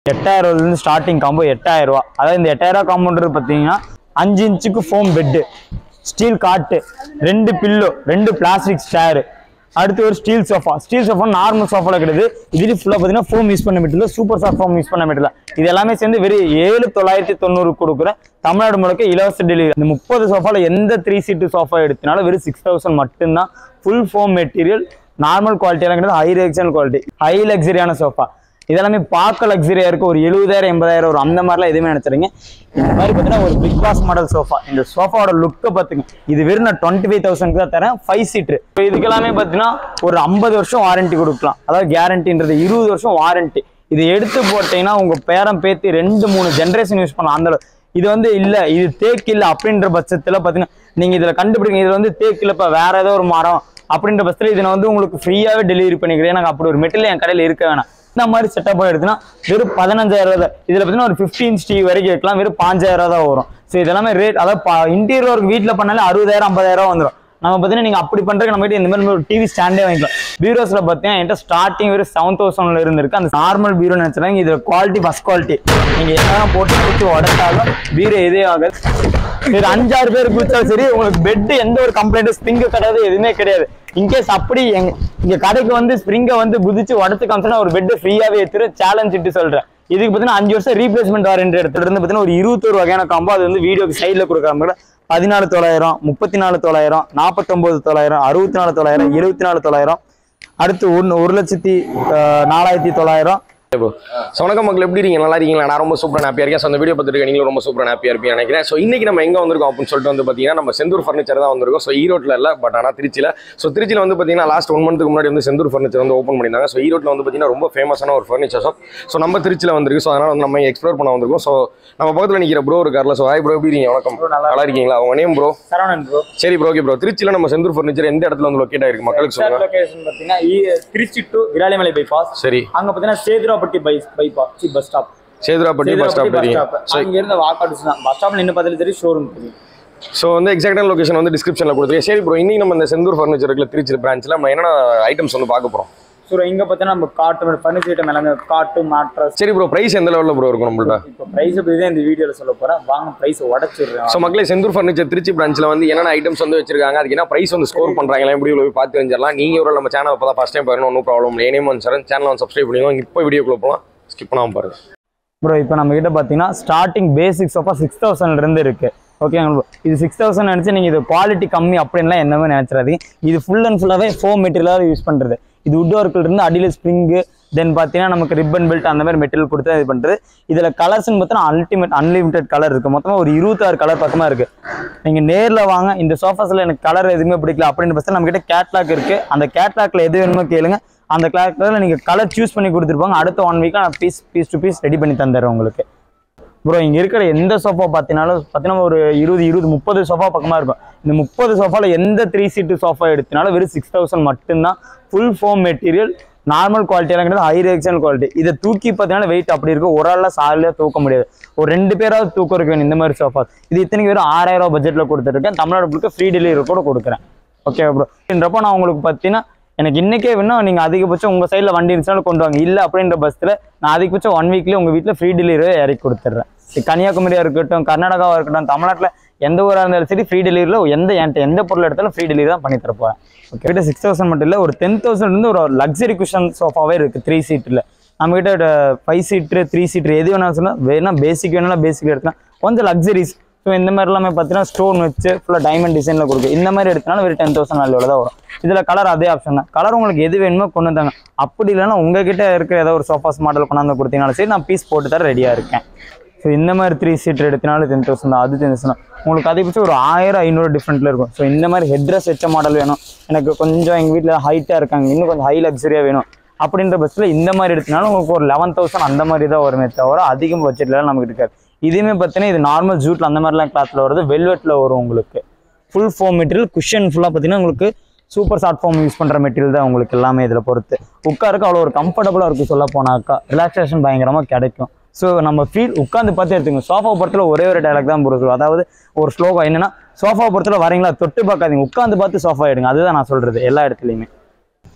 எட்டாயிரம் ரூபாயிலிருந்து starting combo எட்டாயிரம் ரூபா அதாவது இந்த எட்டாயிரம் ரூபா காம்பவுண்டர் பார்த்தீங்கன்னா அஞ்சு இன்ச்சுக்கு ஃபோம் பெட்டு ஸ்டீல் காட்டு ரெண்டு பில்லோ ரெண்டு பிளாஸ்டிக் சேரு அடுத்து ஒரு steel sofa steel sofa normal சோஃபால கிடையாது இதுல ஃபுல்லாக பார்த்தீங்கன்னா ஃபோம் யூஸ் பண்ண material super soft foam use பண்ண மெட்டீரியல் இது எல்லாமே சேர்ந்து வெறும் ஏழு தொள்ளாயிரத்தி தொண்ணூறு கொடுக்குற தமிழ்நாடு முழுக்க இலவச டெலிவரி இந்த முப்பது சோஃபால எந்த த்ரீ சீட்டு சோஃபா எடுத்தனாலும் வெறும் சிக்ஸ் தௌசண்ட் மட்டும்தான் ஃபுல் ஃபோம் மெட்டீரியல் நார்மல் குவாலிட்டியெல்லாம் கிடையாது ஹை ரெக்ஷன் குவாலிட்டி ஹை லக்ஸரியான சோஃபா இதெல்லாமே பார்க்க லக்ஸரியா இருக்கு ஒரு எழுபதாயிரம் எண்பதாயிரம் ஒரு அந்த மாதிரிலாம் எதுவுமே நினைச்சிருங்க இந்த மாதிரி பார்த்தீங்கன்னா ஒரு பிக் பாஸ் மாடல் சோஃபா இந்த சோஃபாவோட லுக்கை பார்த்துங்க இது வெறும் நான் டுவெண்ட்டி ஃபைவ் தௌசண்ட் தான் தரேன் ஃபைவ் சீட்ரு இப்போ இதுக்கெல்லாமே பார்த்தீங்கன்னா ஒரு ஐம்பது வருஷம் வாரண்டி கொடுக்கலாம் அதாவது கேரண்டின்றது இருபது வருஷம் வாரண்டி இது எடுத்து போட்டீங்கன்னா உங்க பேரம் பேத்தி ரெண்டு மூணு ஜென்ரேஷன் யூஸ் பண்ணலாம் அந்த அளவு. இது வந்து இல்ல இது தேக்கு இல்ல அப்படின்ற பட்சத்துல பாத்தீங்கன்னா நீங்க இதுல கண்டுபிடிங்க இது வந்து தேக்கு இல்லப்பா வேற ஏதோ ஒரு மரம் அப்படின்ற பட்சத்துல இதை நான் வந்து உங்களுக்கு ஃப்ரீயாவே டெலிவரி பண்ணிக்கிறேன் எனக்கு அப்படி ஒரு மெட்டீரியல் என் கடையில இருக்க வேணாம் இந்த மாதிரி செட்டப் எடுத்துனா வெறும் பதினஞ்சாயிரம் ரூபாய் தான் இதுல பாத்தீங்கன்னா ஒரு ஃபிஃப்டீன் ஸ்டீ வரைக்கும் வைக்கலாம் வெறும் பாஞ்சாயிரம் ரூபாய் தான் வரும் ஸோ இதெல்லாமே ரேட் அதாவது இன்டீரியர் ஒர்க் வீட்டில் பண்ணாலே அறுபதாயிரம் ஐம்பதாயிரம் ரூபா வந்துடும் நம்ம பார்த்தீங்கன்னா நீங்கள் அப்படி பண்ணுறதுக்கு நம்ம கிட்ட இந்த மாதிரி ஒரு டிவி ஸ்டாண்டே வாங்கிக்கலாம் பீரோஸில் பார்த்தீங்கன்னா என்கிட்ட ஸ்டார்டிங் வெறும் செவன் தௌசண்ட்ல இருந்திருக்கு அந்த நார்மல் பீரோ நினச்சிடாங்க இது குவாலிட்டி ஃபஸ்ட் குவாலிட்டி நீங்கள் என்னதான் போட்டு பிடிச்சி உடச்சாலும் பீரோ எதே ஆகாது இது அஞ்சாறு பேர் குளிச்சாலும் சரி உங்களுக்கு பெட் எந்த ஒரு கம்ப்ளைண்ட்டும் ஸ்ப்ரிங்கு கிடையாது எதுவுமே கிடையாது இன்கேஸ் அப்படி எங்க இங்க கடைக்கு வந்து ஸ்ப்ரிங்கை வந்து குதிச்சு உடச்சு காமிச்சா ஒரு பெட் ஃப்ரீயாவே எடுத்துரு சேலஞ்ச் இட்டு சொல்றேன் இதுக்கு பார்த்தீங்கன்னா அஞ்சு வருஷம் ரீப்ளேஸ்மெண்ட் வாரண்டி எடுத்துட்டு இருந்து பார்த்தீங்கன்னா ஒரு இருபத்தொரு வகையான காம்போ அது வந்து வீடியோக்கு சைடில் கொடுக்காம கூட பதினாலு தொள்ளாயிரம் முப்பத்தி நாலு தொள்ளாயிரம் நாற்பத்தொம்பது தொள்ளாயிரம் அறுபத்தி நாலு தொள்ளாயிரம் இருபத்தி நாலு தொள்ளாயிரம் அடுத்து ஒன்று ஒரு லட்சத்தி ஆஹ், நாலாயிரத்தி தொள்ளாயிரம் ப்ரோ ஸோ வணக்கம் மக்கள் எப்படி இருக்கீங்க நல்லா இருக்கீங்களா நான் ரொம்ப சூப்பராக ஹாப்பியாக இருக்கேன் ஸோ அந்த வீடியோ பார்த்துட்டு நீங்களும் ரொம்ப சூப்பராக ஹாப்பியாக இருப்பீங்க நினைக்கிறேன் ஸோ இன்னைக்கு நம்ம எங்கே வந்திருக்கோம் அப்படின்னு சொல்லிட்டு வந்து பார்த்தீங்கன்னா நம்ம செந்தூர் ஃபர்னிச்சர் தான் வந்திருக்கோம் ஸோ ஈரோட்டில் இல்லை பட் ஆனால் திருச்சியில் ஸோ திருச்சியில் வந்து பார்த்தீங்கன்னா லாஸ்ட் ஒன் மந்த்துக்கு முன்னாடி வந்து செந்தூர் ஃபர்னிச்சர் வந்து ஓப்பன் பண்ணியிருந்தாங்க ஸோ ஈரோட்டில் வந்து பார்த்தீங்கன்னா ரொம்ப ஃபேமஸான ஒரு ஃபர்னிச்சர் ஷாப் ஸோ நம்ம திருச்சியில் வந்திருக்கு ஸோ அதனால் வந்து நம்ம எக்ஸ்ப்ளோர் பண்ண வந்திருக்கோம் ஸோ நம்ம பக்கத்தில் நிற்கிற ப்ரோ இருக்கார்ல ஸோ ஹாய் ப்ரோ எப்படி இருக்கீங்க வணக்கம் நல்லா இருக்கீங்களா அவங்க நேம் ப்ரோ சரவணன் ப்ரோ சரி ப்ரோ ஓகே ப்ரோ திருச்சியில் நம்ம செந்தூர் ஃபர்னிச்சர் எந்த இடத்துல வந்து லொக்கேட் ஆயிருக்கு மக்களுக்கு சொல்லுங்கள் லொகேஷன் பார்த்தீங்கன்னா ஈ- திருச்சி டு விராலிமலை பைபாஸ் சரி அங்க பார்த்தீங்கன்னா Sethurapatti by bypass bus stop Sethurapatti bus stop bus தெரியும் ஸ்டாப் அங்க இருந்து வாக் அவுட் தான் பஸ் ஸ்டாப்ல நின்று பார்த்தாலும் சரி ஷோரூம் தெரியும் ஸோ வந்து எக்ஸாக்டான லொகேஷன் வந்து டிஸ்கிரிப்ஷனில் கொடுத்துருக்கேன் சரி ப்ரோ இன்னைக்கு நம்ம இந்த செந்தூர் ஃபர்னிச்சர் இருக்குல்ல திருச்சி பிரான்ச்சில் நம்ம என்னென்ன ஐட்டம்ஸ் வந்து பார்க்க போகிறோம் ஸோ இங்க பார்த்தீங்கன்னா நம்ம காட்டு ஃபர்னிச்சர் ஐட்டம் எல்லாமே காட்டு மேட்ரஸ் சரி ப்ரோ ப்ரைஸ் எந்த லெவலில் ப்ரோ இருக்கும் நம்மள்ட்ட இப்போ ப்ரைஸ் பற்றி தான் இந்த வீடியோல சொல்ல போறேன் வாங்க ப்ரைஸ் உடச்சிடுறேன் ஸோ மக்களே செந்தூர் ஃபர்னிச்சர் திருச்சி பிரான்ச்சில் வந்து என்னென்ன ஐட்டம்ஸ் வந்து வச்சிருக்காங்க அதுக்கு என்ன ப்ரைஸ் வந்து ஸ்கோர் பண்ணுறாங்களா எப்படி போய் பார்த்து தெரிஞ்சிடலாம் நீங்கள் ஒரு நம்ம சேனல் இப்போ தான் ஃபஸ்ட் டைம் பாருங்க ஒன்றும் ப்ராப்ளம் இல்லை ஏனே வந்து சார் சேனல் வந்து சப்ஸ்கிரைப் பண்ணிக்கோங்க இப்போ வீடியோக்குள்ள போகலாம் ஸ்கிப் பண்ணாமல் பாருங்க ப்ரோ இப்போ நம்ம கிட்ட பார்த்தீங்கன்னா ஸ்டார்டிங் பேசிக் சோஃபா சிக்ஸ் தௌசண்ட்ல இருந்து இருக்கு ஓகேங்களா bro? இது சிக்ஸ் தௌசண்ட் நினச்சி நீங்கள் இது குவாலிட்டி கம்மி அப்படின்லாம் என்னமே நினச்சிடாதீங்க இது ஃபுல் அண்ட் ஃபுல்லாகவே ஃபோம் மெட்டீரியலாக யூஸ் பண்ணுறது இது உட் ஒர்க்கில் இருந்து அடியில் ஸ்ப்ரிங்கு தென் பார்த்தீங்கன்னா நமக்கு ரிப்பன் பெல்ட் அந்த மாதிரி மெட்டீரியல் கொடுத்து இது பண்ணுறது இதில் கலர்ஸ்னு பார்த்தீங்கன்னா அல்டிமேட் அன்லிமிட்டெட் கலர் இருக்குது மொத்தமாக ஒரு இருபத்தாறு கலர் பக்கமாக இருக்குது நீங்கள் நேரில் வாங்க இந்த சோஃபாஸில் எனக்கு கலர் எதுவுமே பிடிக்கல அப்படின்னு பட்சத்தில் நம்மக்கிட்ட கேட்லாக் இருக்குது அந்த கேட்லாக்ல எது வேணுமோ கேளுங்க அந்த கிளாக்ல நீங்கள் கலர் சூஸ் பண்ணி கொடுத்துருப்பாங்க அடுத்த ஒன் வீக்காக நான் piece piece to piece ready பண்ணி தந்துடுறேன் உங்களுக்கு ப்ரோ இங்கே இருக்கிற எந்த சோஃபா பார்த்தீங்கன்னாலும் பார்த்தீங்கன்னா ஒரு இருபது இருபது முப்பது சோஃபா பக்கமாக இருக்கும் இந்த முப்பது சோஃபாவில் எந்த த்ரீ சீட்டு சோஃபா எடுத்தினாலும் வெறும் சிக்ஸ் தௌசண்ட் மட்டும்தான் ஃபுல் ஃபோம் மெட்டீரியல் நார்மல் குவாலிட்டியெல்லாம் கிடையாது ஹை ரேக்ஷன் குவாலிட்டி இதை தூக்கி பார்த்தீங்கன்னா வெயிட் அப்படி இருக்கும் ஒரு ஆளில் சாலியாக தூக்க முடியாது ஒரு ரெண்டு பேராவது தூக்கம் இருக்க வேணும் இந்த மாதிரி சோஃபா இது இத்தனைக்கு வெறும் ஆறாயிரம் ரூபாய் பட்ஜெட்டில் கொடுத்துருக்கேன் தமிழ்நாடு முழுக்க ஃப்ரீ டெலிவரி கூட கொடுக்குறேன் ஓகே ப்ரோ அப்படின்றப்போ நான் உங்களுக்கு பார்த்தீங்கன்னா எனக்கு இன்னைக்கே வேணும் நீங்கள் அதிகபட்சம் உங்கள் சைடில் வண்டி இருந்துச்சுனாலும் கொண்டு வாங்க இல்லை அப்படின்ற பஸ்ஸில் நான் அதிகபட்சம் ஒன் வீக்லேயே உங்கள் வீட்டில் ஃப்ரீ டெலிவரியை இறக்கி கொடுத்துட்றேன் இது கன்னியாகுமரியாக இருக்கட்டும் கர்நாடகாவாக இருக்கட்டும் தமிழ்நாட்டில் எந்த ஊராக இருந்தாலும் சரி ஃப்ரீ டெலிவரியில் எந்த என்கிட்ட எந்த பொருள் எடுத்தாலும் ஃப்ரீ டெலிவரி தான் பண்ணி தரப்போகிறேன் ஓகே கிட்ட சிக்ஸ் தௌசண்ட் மட்டும் இல்லை ஒரு டென் தௌசண்ட் இருந்து ஒரு லக்ஸரி குஷன் சோஃபாவே இருக்குது த்ரீ சீட்டில் நம்மகிட்ட ஃபைவ் சீட்ரு த்ரீ சீட்ரு எது வேணாலும் சொன்னால் வேணா பேசிக் வேணாலும் பேசிக் எடுக்கலாம் கொஞ்சம் லக்ஸரிஸ் ஸோ இந்த மாதிரி எல்லாமே பார்த்தீங்கன்னா ஸ்டோன் வச்சு ஃபுல்லாக டைமண்ட் டிசைனில் கொடுக்கும் இந்த மாதிரி எடுத்தனாலும் வெறும் டென் தௌசண்ட் வேல்யூவில் தான் வரும் இதில் கலர் அதே ஆப்ஷன் தான் கலர் உங்களுக்கு எது வேணுமோ கொண்டு வந்தாங்க அப்படி இல்லைன்னா உங்ககிட்ட இருக்கிற ஏதோ ஒரு சோஃபாஸ் மாடல் கொண்டாந்து கொடுத்தீங்கனாலும் சரி நான் பீஸ் போட்டு தர ரெடியாக இருக்கேன் ஸோ இந்த மாதிரி த்ரீ சீட்டர் எடுத்தினாலும் டென் தௌசண்ட் தான் அது டென் தௌசண்ட் உங்களுக்கு அதிகபட்சம் ஒரு ஆயிரம் ஐநூறு டிஃப்ரெண்ட்டில் இருக்கும் ஸோ இந்த மாதிரி ஹெட்ரஸ் வச்ச மாடல் வேணும் எனக்கு கொஞ்சம் எங்கள் வீட்டில் ஹைட்டாக இருக்காங்க இன்னும் கொஞ்சம் ஹை லக்ஸரியாக வேணும் அப்படின்ற பட்சத்தில் இந்த மாதிரி எடுத்தினாலும் உங்களுக்கு ஒரு லெவன் தௌசண்ட் அந்த மாதிரி தான் வருமே தவிர அதிகம் பட்ஜெட்லாம் நமக்கு இருக்காது இதுவுமே பார்த்தீங்கன்னா இது நார்மல் ஜூட்டில் அந்த மாதிரிலாம் கிளாத்தில் வருது வெல்வெட்டில் வரும் உங்களுக்கு ஃபுல் ஃபோம் மெட்டீரியல் குஷன் ஃபுல்லாக பார்த்தீங்கன்னா உங்களுக்கு சூப்பர் ஷார்ட் ஃபார்ம் யூஸ் பண்ணுற மெட்டீரியல் தான் உங்களுக்கு எல்லாமே இதில் பொறுத்து உட்காருக்கு அவ்வளோ ஒரு கம்ஃபர்டபுளாக இருக்கும் சொல்ல போனாக்கா ரிலாக்ஸேஷன் பயங்கரமாக கிடைக்கும் ஸோ நம்ம ஃபீல் உட்காந்து பார்த்து எடுத்துக்கோங்க சோஃபா பொறுத்தல ஒரே ஒரு டைலாக் தான் பொறுத்து அதாவது ஒரு ஸ்லோகம் என்னன்னா சோஃபா பொறுத்தல வரீங்களா தொட்டு பார்க்காதீங்க உட்காந்து பார்த்து சோஃபா எடுங்க அதுதான் நான் சொல்றது எல்லா இடத்துலையுமே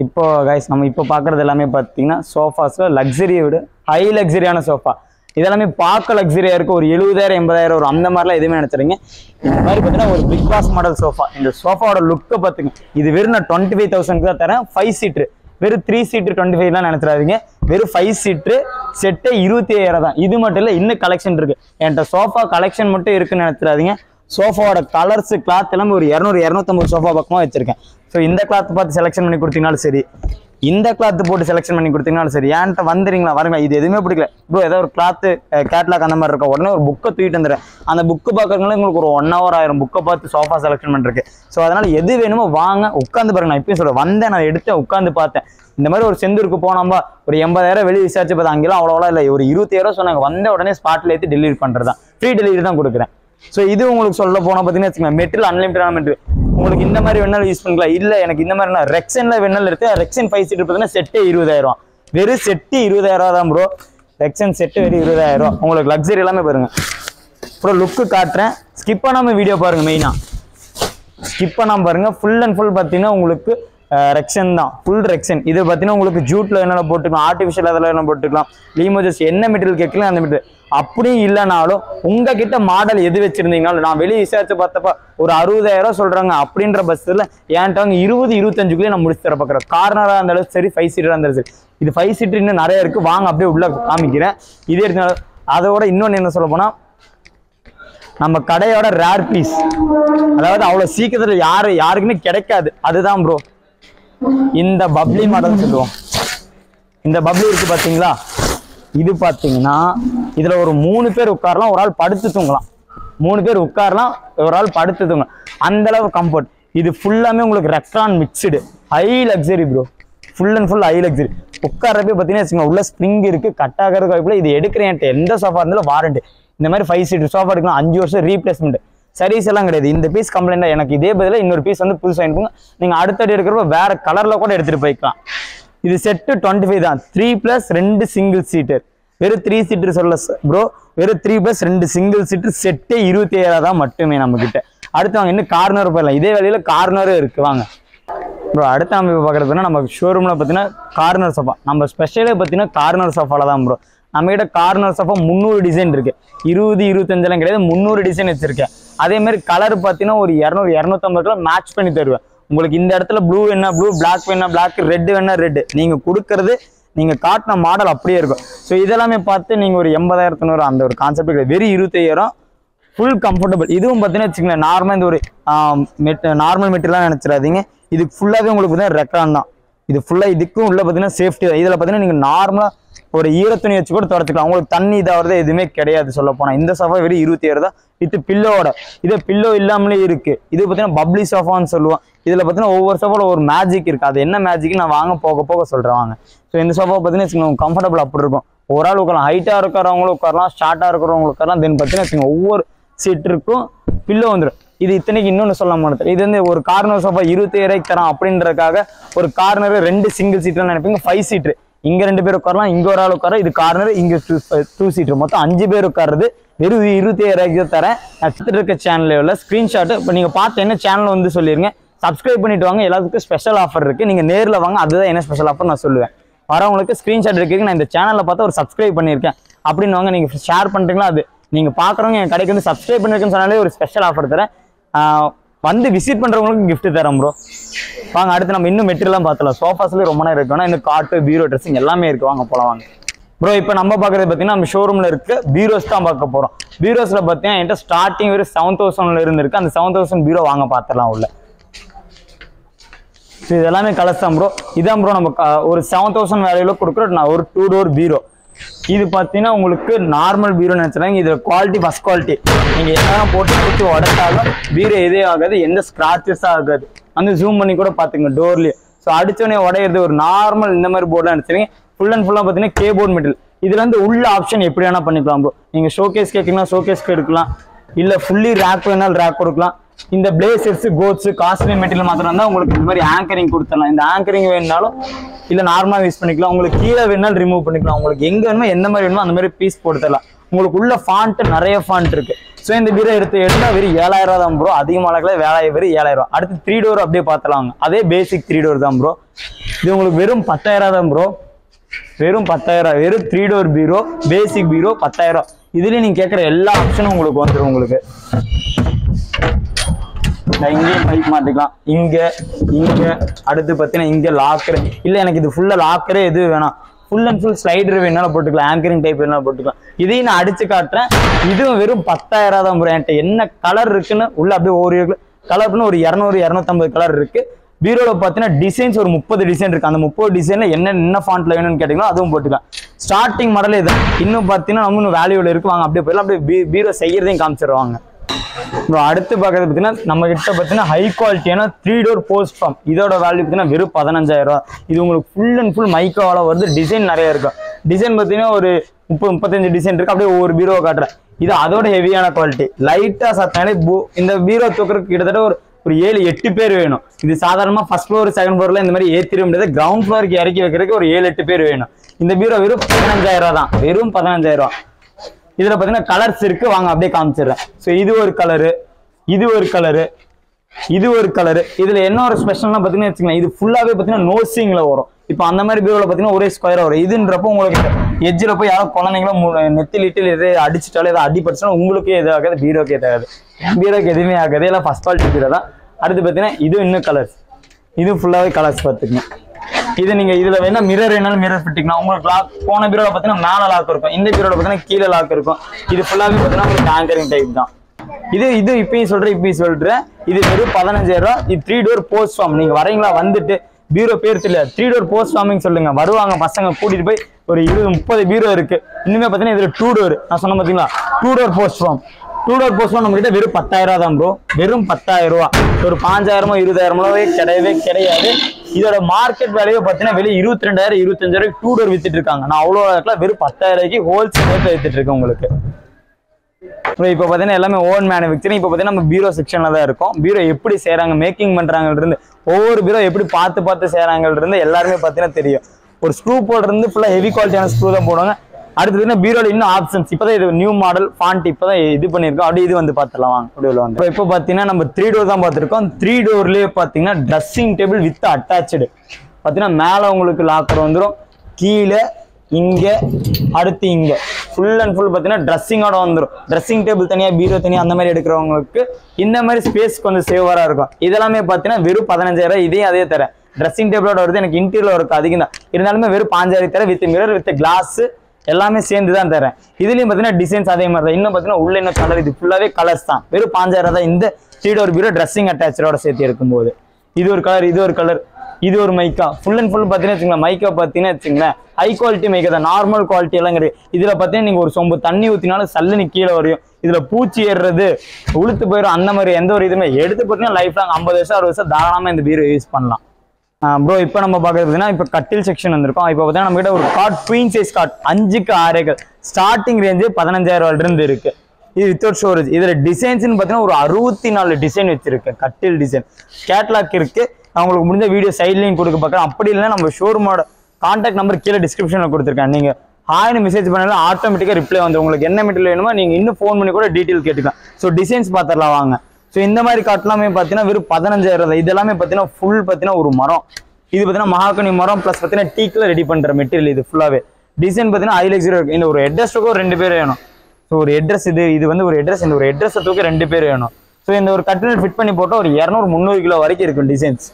இப்போ கைஸ் நம்ம இப்போ பார்க்குறது எல்லாமே பார்த்தீங்கன்னா சோஃபாஸில் லக்ஸரியை விட ஹை லக்ஸரியான சோஃபா இதெல்லாமே பார்க்க லக்ஸரியாக இருக்கும் ஒரு எழுபதாயிரம் எண்பதாயிரம் ஒரு அந்த மாதிரிலாம் எதுவுமே நினச்சிருங்க இந்த மாதிரி பார்த்தீங்கன்னா ஒரு பிக் பாஸ் மாடல் சோஃபா இந்த சோஃபாவோட லுக்கை பார்த்துங்க இது வெறும் நான் டுவெண்ட்டி ஃபைவ் தௌசண்ட்க்கு தான் தரேன் ஃபைவ் சீட்ரு வெறும் த்ரீ சீட்டு டுவெண்ட்டி ஃபைவ்லாம் நினைச்சிடாதீங்க வெறும் ஃபைவ் சீட்டு செட்டே இருபத்தி ஐயாயிரம் தான் இது மட்டும் இல்லை இன்னும் கலெக்ஷன் இருக்கு என்கிட்ட சோஃபா கலெக்ஷன் மட்டும் இருக்குன்னு நினைச்சிடாதீங்க சோஃபாவோட கலர்ஸ் கிளாத் எல்லாமே ஒரு இரநூறு இரநூத்தம்பது சோஃபா பக்கமாக வச்சிருக்கேன் ஸோ இந்த கிளாத் பார்த்து செலெக்ஷன் பண்ணி கொடுத்தீங்கனாலும் சரி இந்த கிளாத் போட்டு செலெக்ஷன் பண்ணி கொடுத்தீங்கனாலும் சரி ஏன்ட்ட வந்துறீங்களா வருங்க இது எதுவுமே பிடிக்கல ப்ரோ ஏதோ ஒரு கிளாத்து கேட்லாக் அந்த மாதிரி இருக்கா உடனே ஒரு புக்கை தூக்கிட்டு வந்துடுறேன் அந்த புக்கு பார்க்கறதுனால உங்களுக்கு ஒரு ஒன் ஹவர் ஆயிரம் புக்கை பார்த்து சோஃபா செலெக்ஷன் பண்ணுறதுக்கு ஸோ அதனால எது வேணுமோ வாங்க உட்காந்து பாருங்க நான் இப்பயும் சொல்றேன் வந்தேன் நான் எடுத்தேன் உட்காந்து பார்த்தேன் இந்த மாதிரி ஒரு செந்தூருக்கு போனோம்பா ஒரு எண்பதாயிரம் வெளியே விசாரிச்சு பார்த்தா அங்கெல்லாம் அவ்வளோவா இல்லை ஒரு இருபத்தாயிரம் சொன்னாங்க வந்த உடனே ஸ்பாட்ல ஏற்றி டெலிவரி பண்ணுறது தான் ஃப்ரீ டெலிவரி தான் கொடுக்குறேன் ஸோ இது உங்களுக்கு சொல்ல போனால் பார்த்தீங்கன்னா வச்சுக்கோங்க மெட்டீரியல் அன்லிமிட்டடான மெட்டீரியல் உங்களுக்கு இந்த மாதிரி வேணாலும் யூஸ் பண்ணிக்கலாம் இல்லை எனக்கு இந்த மாதிரி ரெக்ஸனில் வேணாலும் இருக்கு ரெக்ஸன் ஃபைவ் சீட் பார்த்தீங்கன்னா செட்டே இருபதாயிரம் வெறும் செட்டு இருபதாயிரம் தான் ப்ரோ ரெக்ஸன் செட்டு வெறும் இருபதாயிரம் ரூபா உங்களுக்கு லக்ஸரி எல்லாமே பாருங்க அப்புறம் லுக்கு காட்டுறேன் ஸ்கிப் பண்ணாமல் வீடியோ பாருங்க மெயினாக ஸ்கிப் பண்ணாம பாருங்க ஃபுல் அண்ட் ஃபுல் பார்த்தீங்கன்னா உங்களுக்கு ரெக்ஷன் தான் ஃபுல் ரெக்ஷன் இது பார்த்தீங்கன்னா உங்களுக்கு ஜூட்ல என்ன போட்டுக்கலாம் ஆர்டிஃபிஷியல் அதில் என்ன போட்டுக்கலாம் லீமோஜஸ் என்ன மெட்டீரியல் கேட்கலாம் அந்த மெட்டீரியல் அப்படியும் இல்லைனாலும் உங்ககிட்ட மாடல் எது வச்சிருந்தீங்கனாலும் நான் வெளியே விசாரிச்சு பார்த்தப்ப ஒரு அறுபதாயிரம் சொல்றாங்க அப்படின்ற பஸ்ஸில் என்கிட்ட அவங்க இருபது இருபத்தஞ்சுக்குள்ளே நான் முடிச்சு தர பார்க்குறேன் கார்னராக இருந்தாலும் சரி ஃபைவ் சீட்டராக இருந்தாலும் சரி இது ஃபைவ் சீட்டர் இன்னும் நிறைய இருக்கு வாங்க அப்படியே உள்ள காமிக்கிறேன் இதே எடுத்து அதோட இன்னொன்று என்ன சொல்ல போனா நம்ம கடையோட ரேர் பீஸ் அதாவது அவ்வளவு சீக்கிரத்துல யாரு யாருக்குமே கிடைக்காது அதுதான் ப்ரோ இந்த பப்ளி மாடல் சொல்லுவோம் இந்த பப்ளி இருக்கு பாத்தீங்களா இது பாத்தீங்கன்னா இதுல ஒரு மூணு பேர் உட்காரலாம் ஒரு ஆள் படுத்து தூங்கலாம் மூணு பேர் உட்காரலாம் ஒரு ஆள் படுத்து தூங்கலாம் அந்த அளவு கம்ஃபர்ட் இது ஃபுல்லாமே உங்களுக்கு Recron mixed high luxury bro full and full high luxury உட்காரப்பே பார்த்தீங்கன்னா வச்சுக்கோங்க உள்ள ஸ்ப்ரிங் இருக்கு கட் ஆகிறது வாய்ப்புல இது எடுக்கிறேன் எந்த சோஃபா இருந்தாலும் வாரண்டி இந்த மாதிரி ஃபைவ் சீட் சோஃபா எடுக்கலாம் அஞ்சு வருஷம் ரீப்ளேஸ்மெண்ட் சர்வீஸ் எல்லாம் கிடையாது இந்த பீஸ் கம்ப்ளைண்ட் எனக்கு இதே பதிலா இன்னொரு பீஸ் வந்து புதுசாக அனுப்புங்க நீங்க அடுத்தடி எடுக்கிறப்ப வேற கலர்ல கூட எடுத்துட்டு போய்க்கலாம் இது செட்டு டுவெண்ட்டி ஃபைவ் தான் த்ரீ பிளஸ் ரெண்டு சிங்கிள் சீட்டர் வெறும் த்ரீ சீட்டர் சொல்ல ப்ரோ வெறும் த்ரீ பிளஸ் ரெண்டு சிங்கிள் சீட்டர் செட்டே இருபத்தி ஏழாயிரம் தான் மட்டுமே நம்ம கிட்ட அடுத்து வாங்க இன்னும் கார்னர் போயிடலாம் இதே வேலையில கார்னரும் இருக்கு வாங்க ப்ரோ அடுத்த அமைப்பு பார்க்குறதுனா நம்ம ஷோரூமில் பார்த்தீங்கன்னா கார்னர் சோஃபா நம்ம ஸ்பெஷலே பார்த்தீங்கன்னா கார்னர் சோஃபால தான் ப்ரோ நம்மகிட்ட கார்னர் சோஃபா முந்நூறு டிசைன் இருக்கு இருபது இருபத்தஞ்செல்லாம் கிடையாது முந்நூறு டிசைன் வச்சிருக்கேன் அதே மாதிரி கலர் பார்த்தீங்கன்னா ஒரு இரநூறு இரநூத்தம்பது மேட்ச் பண்ணி தருவேன் உங்களுக்கு இந்த இடத்துல ப்ளூ என்ன ப்ளூ பிளாக் வேணா பிளாக் ரெட் வேணா ரெட் நீங்க கொடுக்கறது நீங்க காட்டின மாடல் அப்படியே இருக்கும் ஸோ இதெல்லாமே பார்த்து நீங்க ஒரு எண்பதாயிரத்தினூறு அந்த ஒரு கான்செப்ட் கிடையாது வெறும் இருபத்தையாயிரம் ஃபுல் கம்ஃபர்டபுள் இதுவும் பார்த்தீங்கன்னா வச்சுக்கோங்களேன் நார்மல் இந்த ஒரு மெட் நார்மல் மெட்டீரியலாக நினச்சிடாதீங்க இது ஃபுல்லாகவே உங்களுக்கு பார்த்தீங்கன்னா ரெக்கார்ட் தான் இது ஃபுல்லாக இதுக்கும் உள்ள பார்த்தீங்கன்னா சேஃப்டி தான் இதில் பார்த்தீங்கன்னா நீங்கள் நார்மலாக ஒரு ஈரத்துணி வச்சு கூட துடைச்சிக்கலாம் உங்களுக்கு தண்ணி இதாகிறது எதுவுமே கிடையாது சொல்ல போனால் இந்த சோஃபா வெறும் இருபத்தி ஏழு தான் வித் பில்லோட இதே பில்லோ இல்லாமலே இருக்கு இது பார்த்தீங்கன்னா பப்ளி சோஃபான்னு சொல்லுவோம் இதில் பார்த்தீங்கன்னா ஒவ்வொரு சோஃபாவில் ஒரு மேஜிக் இருக்கு அது என்ன மேஜிக் நான் வாங்க போக போக சொல்கிறேன் வாங்க ஸோ இந்த சோஃபா பார்த்தீங்கன்னா கம்ஃபர்டபுள் அப்படி இருக்கும் ஒரு ஆள் உட்காரலாம் ஹைட்டாக இருக்கிறவங்களும் உட்காரலாம் ஷார்ட்டாக இருக்கிறவங்களும் உட்காரலாம் தென் பார்த்தீங்கன்னா வச்சுக்கோங்க ஒவ்வொரு சீட் இருக்கும் பில்லோ வந்துடும் இது இத்தனைக்கு இன்னொன்று சொல்ல மாட்டேன் இது வந்து ஒரு கார்னர் சோஃபா இருபத்தி ஏழாயிரம் தரோம் அப்படின்றதுக்காக ஒரு கார்னர் ரெண்டு சிங்கிள் சீட்லாம் நினைப்பீங்க ஃபைவ் சீட்ரு இங்க ரெண்டு பேர் உட்காரலாம் இங்க ஒரு ஆள் உட்கார இது கார்னர் இங்க டூ சீட்டர் மொத்தம் அஞ்சு பேர் உட்காருது வெறும் இருபத்தி ஏழாயிரம் தரேன் நான் எடுத்துட்டு இருக்க சேனல்ல உள்ள ஸ்கிரீன்ஷாட் இப்போ நீங்க பார்த்து என்ன சேனல் வந்து சொல்லிருங்க சப்ஸ்கிரைப் பண்ணிட்டு வாங்க எல்லாத்துக்கும் ஸ்பெஷல் ஆஃபர் இருக்கு நீங்க நேர்ல வாங்க அதுதான் என்ன ஸ்பெஷல் ஆஃபர் நான் சொல்லுவேன் வரவங்களுக்கு ஸ்கிரீன்ஷாட் இருக்கு நான் இந்த சேனல்ல பார்த்தா ஒரு சப்ஸ்கிரைப் பண்ணியிருக்கேன் அப்படின்னு வாங்க நீங்க ஷேர் பண்றீங்களா அது நீங்க பாக்குறவங்க என் கடைக்கு வந்து சப்ஸ்கிரைப் பண்ணிருக்கேன்னு சொன்னாலே ஒரு ஸ்பெஷல் ஆஃபர் தரேன் ஆஹ் வந்து விசிட் பண்றவங்களுக்கு gift தரேன் ப்ரோ வாங்க அடுத்து நம்ம இன்னும் மெட்டீரியல்லாம் பார்த்தலாம் சோஃபாஸ்லேயே ரொம்ப நேரம் இருக்கு ஆனால் இந்த காட்டு பீரோ ட்ரெஸ்ஸிங் எல்லாமே இருக்கு வாங்க போலாம் வாங்க ப்ரோ இப்போ நம்ம பார்க்குறது பார்த்தீங்கன்னா நம்ம ஷோரூமில் இருக்க பீரோஸ் தான் பார்க்க போகிறோம் பீரோஸில் பார்த்தீங்கன்னா என்கிட்ட ஸ்டார்டிங் வெறும் செவன் தௌசண்ட்ல இருந்து இருக்கு அந்த செவன் தௌசண்ட் பீரோ வாங்க பார்த்துடலாம் உள்ள ஸோ இது எல்லாமே கலர்ஸ் தான் ப்ரோ இதான் ப்ரோ நம்ம க- ஒரு செவன் தௌசண்ட் வேலையில கொடுக்குற நான் ஒரு டூ டோர் பீரோ இது பார்த்தீங்கன்னா உங்களுக்கு நார்மல் பீரோ நினச்சிடாங்க இது குவாலிட்டி ஃபஸ்ட் குவாலிட்டி நீங்கள் என்ன போட்டு பிடிச்சி உடச்சாலும் பீரோ எதே ஆகாது எந்த ஸ்க்ராச்சஸும் ஆகாது வந்து ஜூம் பண்ணி கூட பார்த்துங்க டோர்லேயே ஸோ அடிச்சோடனே உடையிறது ஒரு நார்மல் இந்த மாதிரி போர்டெலாம் நினச்சிருங்க ஃபுல் அண்ட் ஃபுல்லாக பார்த்தீங்கன்னா கேபோர்ட் மெட்டீரியல் இதுல இருந்து உள்ள ஆப்ஷன் எப்படி வேணா பண்ணிக்கலாம் ப்ரோ நீங்கள் ஷோகேஸ் கேட்குறீங்கன்னா ஷோகேஸ்க்கு எடுக்கலாம் இல்லை ஃபுல்லி ரேக் வேணாலும் ரேக் கொடுக்கலாம் இந்த பிளேசர்ஸ் கோட்ஸ் காஸ்ட்லி மெட்டீரியல் மாத்திரம் இருந்தால் உங்களுக்கு இந்த மாதிரி ஆங்கரிங் கொடுத்துடலாம் இந்த ஆங்கரிங் வேணுனாலும் இல்லை நார்மலாக யூஸ் பண்ணிக்கலாம் உங்களுக்கு கீழே வேணாலும் ரிமூவ் பண்ணிக்கலாம் உங்களுக்கு எங்க வேணுமோ எந்த மாதிரி வேணுமோ அந்த மாதிரி பீஸ் போட்டு தரலாம் உங்களுக்கு உள்ள ஃபாண்ட் நிறைய ஃபாண்ட் இருக்கு ஸோ இந்த பீரோ எடுத்து எடுத்தா வெறும் ஏழாயிரம் ரூபா தான் ப்ரோ அதிகமாக வேலாயிரம் வெறும் ஏழாயிரம் ரூபா அடுத்து த்ரீ டோர் அப்படியே பார்த்தலாம் அதே பேசிக் த்ரீ டோர் தான் ப்ரோ இது உங்களுக்கு வெறும் பத்தாயிரம் தான் ப்ரோ வெறும் பத்தாயிரம் வெறும் த்ரீ டோர் பீரோ பேசிக் பீரோ பத்தாயிரம் இதுலயும் நீங்க கேட்குற எல்லா ஆப்ஷனும் உங்களுக்கு வந்துடும் உங்களுக்கு இந்த இங்கேயும் பைப் மாட்டிக்கலாம் இங்க இங்க அடுத்து பார்த்தீங்கன்னா இங்க லாக்கர் இல்ல எனக்கு இது ஃபுல்லா லாக்கரே எது வேணாம் ஃபுல் அண்ட் ஃபுல் ஸ்லைடர் வேணாலும் போட்டுக்கலாம் ஆங்கரிங் டைப் வேணாலும் போட்டுக்கலாம் இதையும் நான் அடிச்சு காட்டுறேன் இதுவும் வெறும் பத்தாயிரம் தான் ப்ரோ என்கிட்ட என்ன கலர் இருக்குன்னு உள்ள அப்படியே ஒரு கலர்னு ஒரு இரநூறு இரநூத்தம்பது கலர் இருக்கு பீரோல பார்த்தீங்கன்னா டிசைன்ஸ் ஒரு முப்பது டிசைன் இருக்கு அந்த முப்பது டிசைன்ல என்ன என்ன ஃபாண்ட்ல வேணும்னு கேட்டீங்களோ அதுவும் போட்டுக்கலாம் ஸ்டார்டிங் மாடலே இதுதான் இன்னும் பார்த்தீங்கன்னா நம்ம இன்னும் வேல்யூல இருக்கு வாங்க அப்படியே போயிடலாம் அப்படியே பீ- பீரோ செய்யறதையும் காமிச்சிருவாங்க ப்ரோ அடுத்து பார்க்கறது பார்த்தீங்கன்னா நம்ம கிட்ட பார்த்தீங்கன்னா ஹை குவாலிட்டியான த்ரீ டோர் போஸ்ட் ஃபார்ம் இதோட வேல்யூ பார்த்தீங்கன்னா வெறும் பதினஞ்சாயிரம் ரூபா இது உங்களுக்கு ஃபுல் அண்ட் ஃபுல் மைக்காவால வருது டிசைன் நிறைய இருக்கும் டிசைன் பார்த்தீங்கன்னா ஒரு முப்பது முப்பத்தஞ்சு டிசைன் இருக்கு அப்படியே ஒவ்வொரு பீரோ காட்டுறேன் இது அதோட ஹெவியான குவாலிட்டி லைட்டா சத்தாலே பூ- இந்த பீரோ தூக்குறதுக்கு கிட்டத்தட்ட ஒரு ஒரு ஏழு எட்டு பேர் வேணும் இது சாதாரணமா ஃபர்ஸ்ட் ஃப்ளோர் செகண்ட் ஃப்ளோர்ல இந்த மாதிரி ஏத்திட முடியாது கிரவுண்ட் ஃப்ளோருக்கு இறக்கி வைக்கிறதுக்கு ஒரு ஏழு எட்டு பேர் வேணும் இந்த பீரோ வெறும் பதினஞ்சாயிரம் ரூபா தான் வெறும் பதினஞ்சாயிரம் ரூபா இதுல பாத்தீங்கன்னா கலர்ஸ் இருக்கு வாங்க அப்படியே காமிச்சிடுறேன் ஸோ இது ஒரு கலரு இது ஒரு கலரு இது ஒரு கலரு இதுல என்ன ஒரு ஸ்பெஷல்னா பாத்தீங்கன்னா வச்சுக்கலாம் இது ஃபுல்லாவே பாத்தீங்கன்னா நோசிங்ல வரும் இப்போ அந்த மாதிரி பீரோல பாத்தீங்கன்னா ஒரே ஸ்கொயரா வரும் இதுன்றப்போ உங்களுக்கு எஜ்ஜில் போய் யாரும் குழந்தைங்களும் மு- நெத்தி லிட்டில் எது அடிச்சிட்டாலும் எதாவது அடிபட்டுச்சுன்னா உங்களுக்கு எது ஆகாது பீரோக்கு எது ஆகாது பீரோக்கு எதுவுமே ஆகாது எல்லாம் ஃபர்ஸ்ட் குவாலிட்டி பீரோ தான் அடுத்து பாத்தீங்கன்னா இது இன்னும் கலர்ஸ் இது ஃபுல்லாவே கலர்ஸ் பார்த்துக்கங்க இது நீங்க இதுல வேணா மிரர் வேணாலும் மிரர் ஃபிட்டிக்கலாம் உங்களுக்கு லாக் போன பீரோல பாத்தீங்கன்னா மேல லாக் இருக்கும் இந்த பீரோல பாத்தீங்கன்னா கீழே லாக் இருக்கும் இது ஃபுல்லாவே பாத்தீங்கன்னா உங்களுக்கு ஆங்கரிங் டைப் தான் இது இது இப்பயும் சொல்றேன் இப்பயும் சொல்றேன் இது வெறும் பதினஞ்சாயிரம் ரூபாய் இது த்ரீ டோர் போஸ்ட் ஃபார்ம் நீங்க வரீங்களா வந்துட்டு பீரோ பேர் தெரியல த்ரீ டோர் போஸ்ட் ஃபார்மிங் சொல்லுங்க வருவாங்க பசங்க கூட்டிட்டு போய் ஒரு இருபது முப்பது பீரோ இருக்கு இன்னுமே பாத்தீங்கன்னா இதுல டூ டோர் நான் சொன்ன பாத்தீங்களா two door post form two door post form நம்ம கிட்ட வெறும் பத்தாயிரம் ரூபா தான் ப்ரோ வெறும் பத்தாயிரம் ரூபா ஒரு பாஞ்சாயிரமோ இருபதாயிரமோ கிடையவே கிடையாது இதோட மார்க்கெட் வேல்யூ பார்த்தீங்கன்னா வெளியே இருபத்தி ரெண்டாயிரம் இருபத்தஞ்சாயிரம் டூ டோர் வித்துட்டு இருக்காங்க நான் அவ்வளோ இடத்துல வெறும் பத்தாயிரம் ரூபாய்க்கு ஹோல்சேல் ரேட்ல வித்துட்டு இருக்கேன் உங்களுக்கு இப்போ இப்போ பார்த்தீங்கன்னா எல்லாமே ஓன் மேனுஃபேக்சரிங் இப்போ பார்த்தீங்கன்னா நம்ம பீரோ செக்ஷனில் தான் இருக்கோம் பீரோ எப்படி செய்கிறாங்க மேக்கிங் பண்ணுறாங்கன்றது ஒவ்வொரு பீரோ எப்படி பார்த்து பார்த்து செய்கிறாங்கன்றது எல்லாருமே பார்த்தீங்கன்னா தெரியும் ஒரு ஸ்க்ரூ போடுறது ஃபுல்லாக ஹெவி குவாலிட்டியான ஸ்க்ரூ தான் போடுவாங்க அடுத்து பார்த்தீங்கன்னா பீரோல இன்னும் ஆப்ஷன்ஸ் இப்போ தான் இது நியூ மாடல் ஃபாண்ட் இப்போ தான் இது பண்ணியிருக்கோம் அப்படியே இது வந்து பார்த்துடலாம் வாங்க அப்படியே உள்ள வந்து இப்போ இப்போ பார்த்தீங்கன்னா நம்ம த்ரீ டோர் தான் பார்த்துருக்கோம் த்ரீ டோர்லேயே பார்த்தீங்கன்னா ட்ரெஸ்ஸிங் டேபிள் வித் அட்டாச்சு பார்த்தீங்கன்னா மேலே உங்களுக்கு லாக்கர் வந்துடும் கீழே இங்க அடுத்து இங்க ஃபுல் அண்ட் ஃபுல் பார்த்தீங்கன்னா ட்ரெஸ்ஸிங்கோட வந்துடும் ட்ரெஸ்ஸிங் டேபிள் தனியா பீரோ தனியா அந்த மாதிரி எடுக்கிறவங்களுக்கு இந்த மாதிரி ஸ்பேஸ் கொஞ்சம் சேவரா இருக்கும் இதெல்லாமே பார்த்தீங்கன்னா வெறும் பதினஞ்சாயிரம் இதையும் அதே தரேன் ட்ரெஸ்ஸிங் டேபிளோட வருது எனக்கு இன்டீரியர் ஒர்க் அதிகம் தான் இருந்தாலுமே வெறும் பாஞ்சாயிரம் தரேன் வித் மிரர் வித் கிளாஸ் எல்லாமே சேர்ந்து தான் தரேன் இதுலயும் பார்த்தீங்கன்னா டிசைன்ஸ் அதே மாதிரி தான் இன்னும் பார்த்தீங்கன்னா உள்ள என்ன கலர் இது ஃபுல்லாவே கலர்ஸ் தான் வெறும் பாஞ்சாயிரம் தான் இந்த த்ரீ டோர் பீரோ ட்ரெஸ்ஸிங் அட்டாச்சோட சேர்த்து இருக்கும்போது இது ஒரு கலர் இது ஒரு கலர் இது ஒரு மைக்கா ஃபுல் அண்ட் ஃபுல் பார்த்தீங்கன்னா வச்சுங்களேன் மைக்கா பார்த்தீங்கன்னா வச்சுங்களேன் ஹை குவாலிட்டி மைக்கா தான் நார்மல் குவாலிட்டி எல்லாம் கிடையாது இதில் பார்த்தீங்கன்னா நீங்கள் ஒரு சொம்பு தண்ணி ஊற்றினாலும் சல்லுன்னு கீழே வரையும் இதில் பூச்சி ஏறுறது உளுத்து போயிடும் அந்த மாதிரி எந்த ஒரு இதுவுமே எடுத்து பார்த்தீங்கன்னா லைஃப் லாங் ஐம்பது வருஷம் அறுபது வருஷம் தாராளமாக இந்த பீரோ யூஸ் பண்ணலாம் ப்ரோ இப்போ நம்ம பார்க்கறது பார்த்தீங்கன்னா இப்போ கட்டில் செக்ஷன் வந்திருக்கோம் இப்போ பார்த்தீங்கன்னா நம்ம கிட்ட ஒரு காட் குவீன் சைஸ் காட் அஞ்சுக்கு ஆறேகள் ஸ்டார்டிங் ரேஞ்சு பதினஞ்சாயிரம் ரூபாயில இருந்து இருக்கு இது வித்தவுட் ஸ்டோரேஜ் இதுல டிசைன்ஸ்னு பார்த்தீங்கன்னா ஒரு அறுபத்தி நாலு டிசைன் வச்சிருக்கு கட்டில் டிசைன் கேட்லாக் இருக்கு நான் உங்களுக்கு முடிஞ்ச வீடியோ சைட்லையும் கொடுக்க பார்க்குறேன் அப்படி இல்லைன்னா நம்ம ஷோரூமோட கான்டாக்ட் நம்பர் கீழே டிஸ்கிரிப்ஷனில் கொடுத்துருக்கேன் நீங்க ஹாய்னு மெசேஜ் பண்ணாலும் ஆட்டோமேட்டிக்காக ரிப்ளை வந்துடும் உங்களுக்கு என்ன மெட்டீரியல் வேணுமோ நீங்க இன்னும் ஃபோன் பண்ணி கூட டீட்டெயில் கேட்டுக்கலாம் ஸோ டிசைன்ஸ் பார்த்துடலாம் வாங்க ஸோ இந்த மாதிரி காட்டலாமே பார்த்தீங்கன்னா வெறும் பதினஞ்சாயிரம் தான் இதெல்லாமே பார்த்தீங்கன்னா ஃபுல் பார்த்தீங்கன்னா ஒரு மரம் இது பார்த்தீங்கன்னா மகாகனி மரம் ப்ளஸ் பார்த்தீங்கன்னா டீக்கில் ரெடி பண்ணுற மெட்டீரியல் இது ஃபுல்லாகவே டிசைன் பார்த்தீங்கன்னா ஐலெக்ஸ் இருக்கு இந்த ஒரு ஹெட்ரஸ்ட்டுக்கும் ரெண்டு பேர் வேணும் ஸோ ஒரு ஹெட்ரஸ் இது இது வந்து ஒரு ஹெட்ரஸ் இந்த ஒரு ஹெட்ரஸை தூக்க ரெண்டு பேர் வேணும் ஸோ இந்த ஒரு கட்டில் ஃபிட் பண்ணி போட்டால் ஒரு இரநூறு முந்நூறு கிலோ வரைக்கும் இருக்கும் டிசைன்ஸ்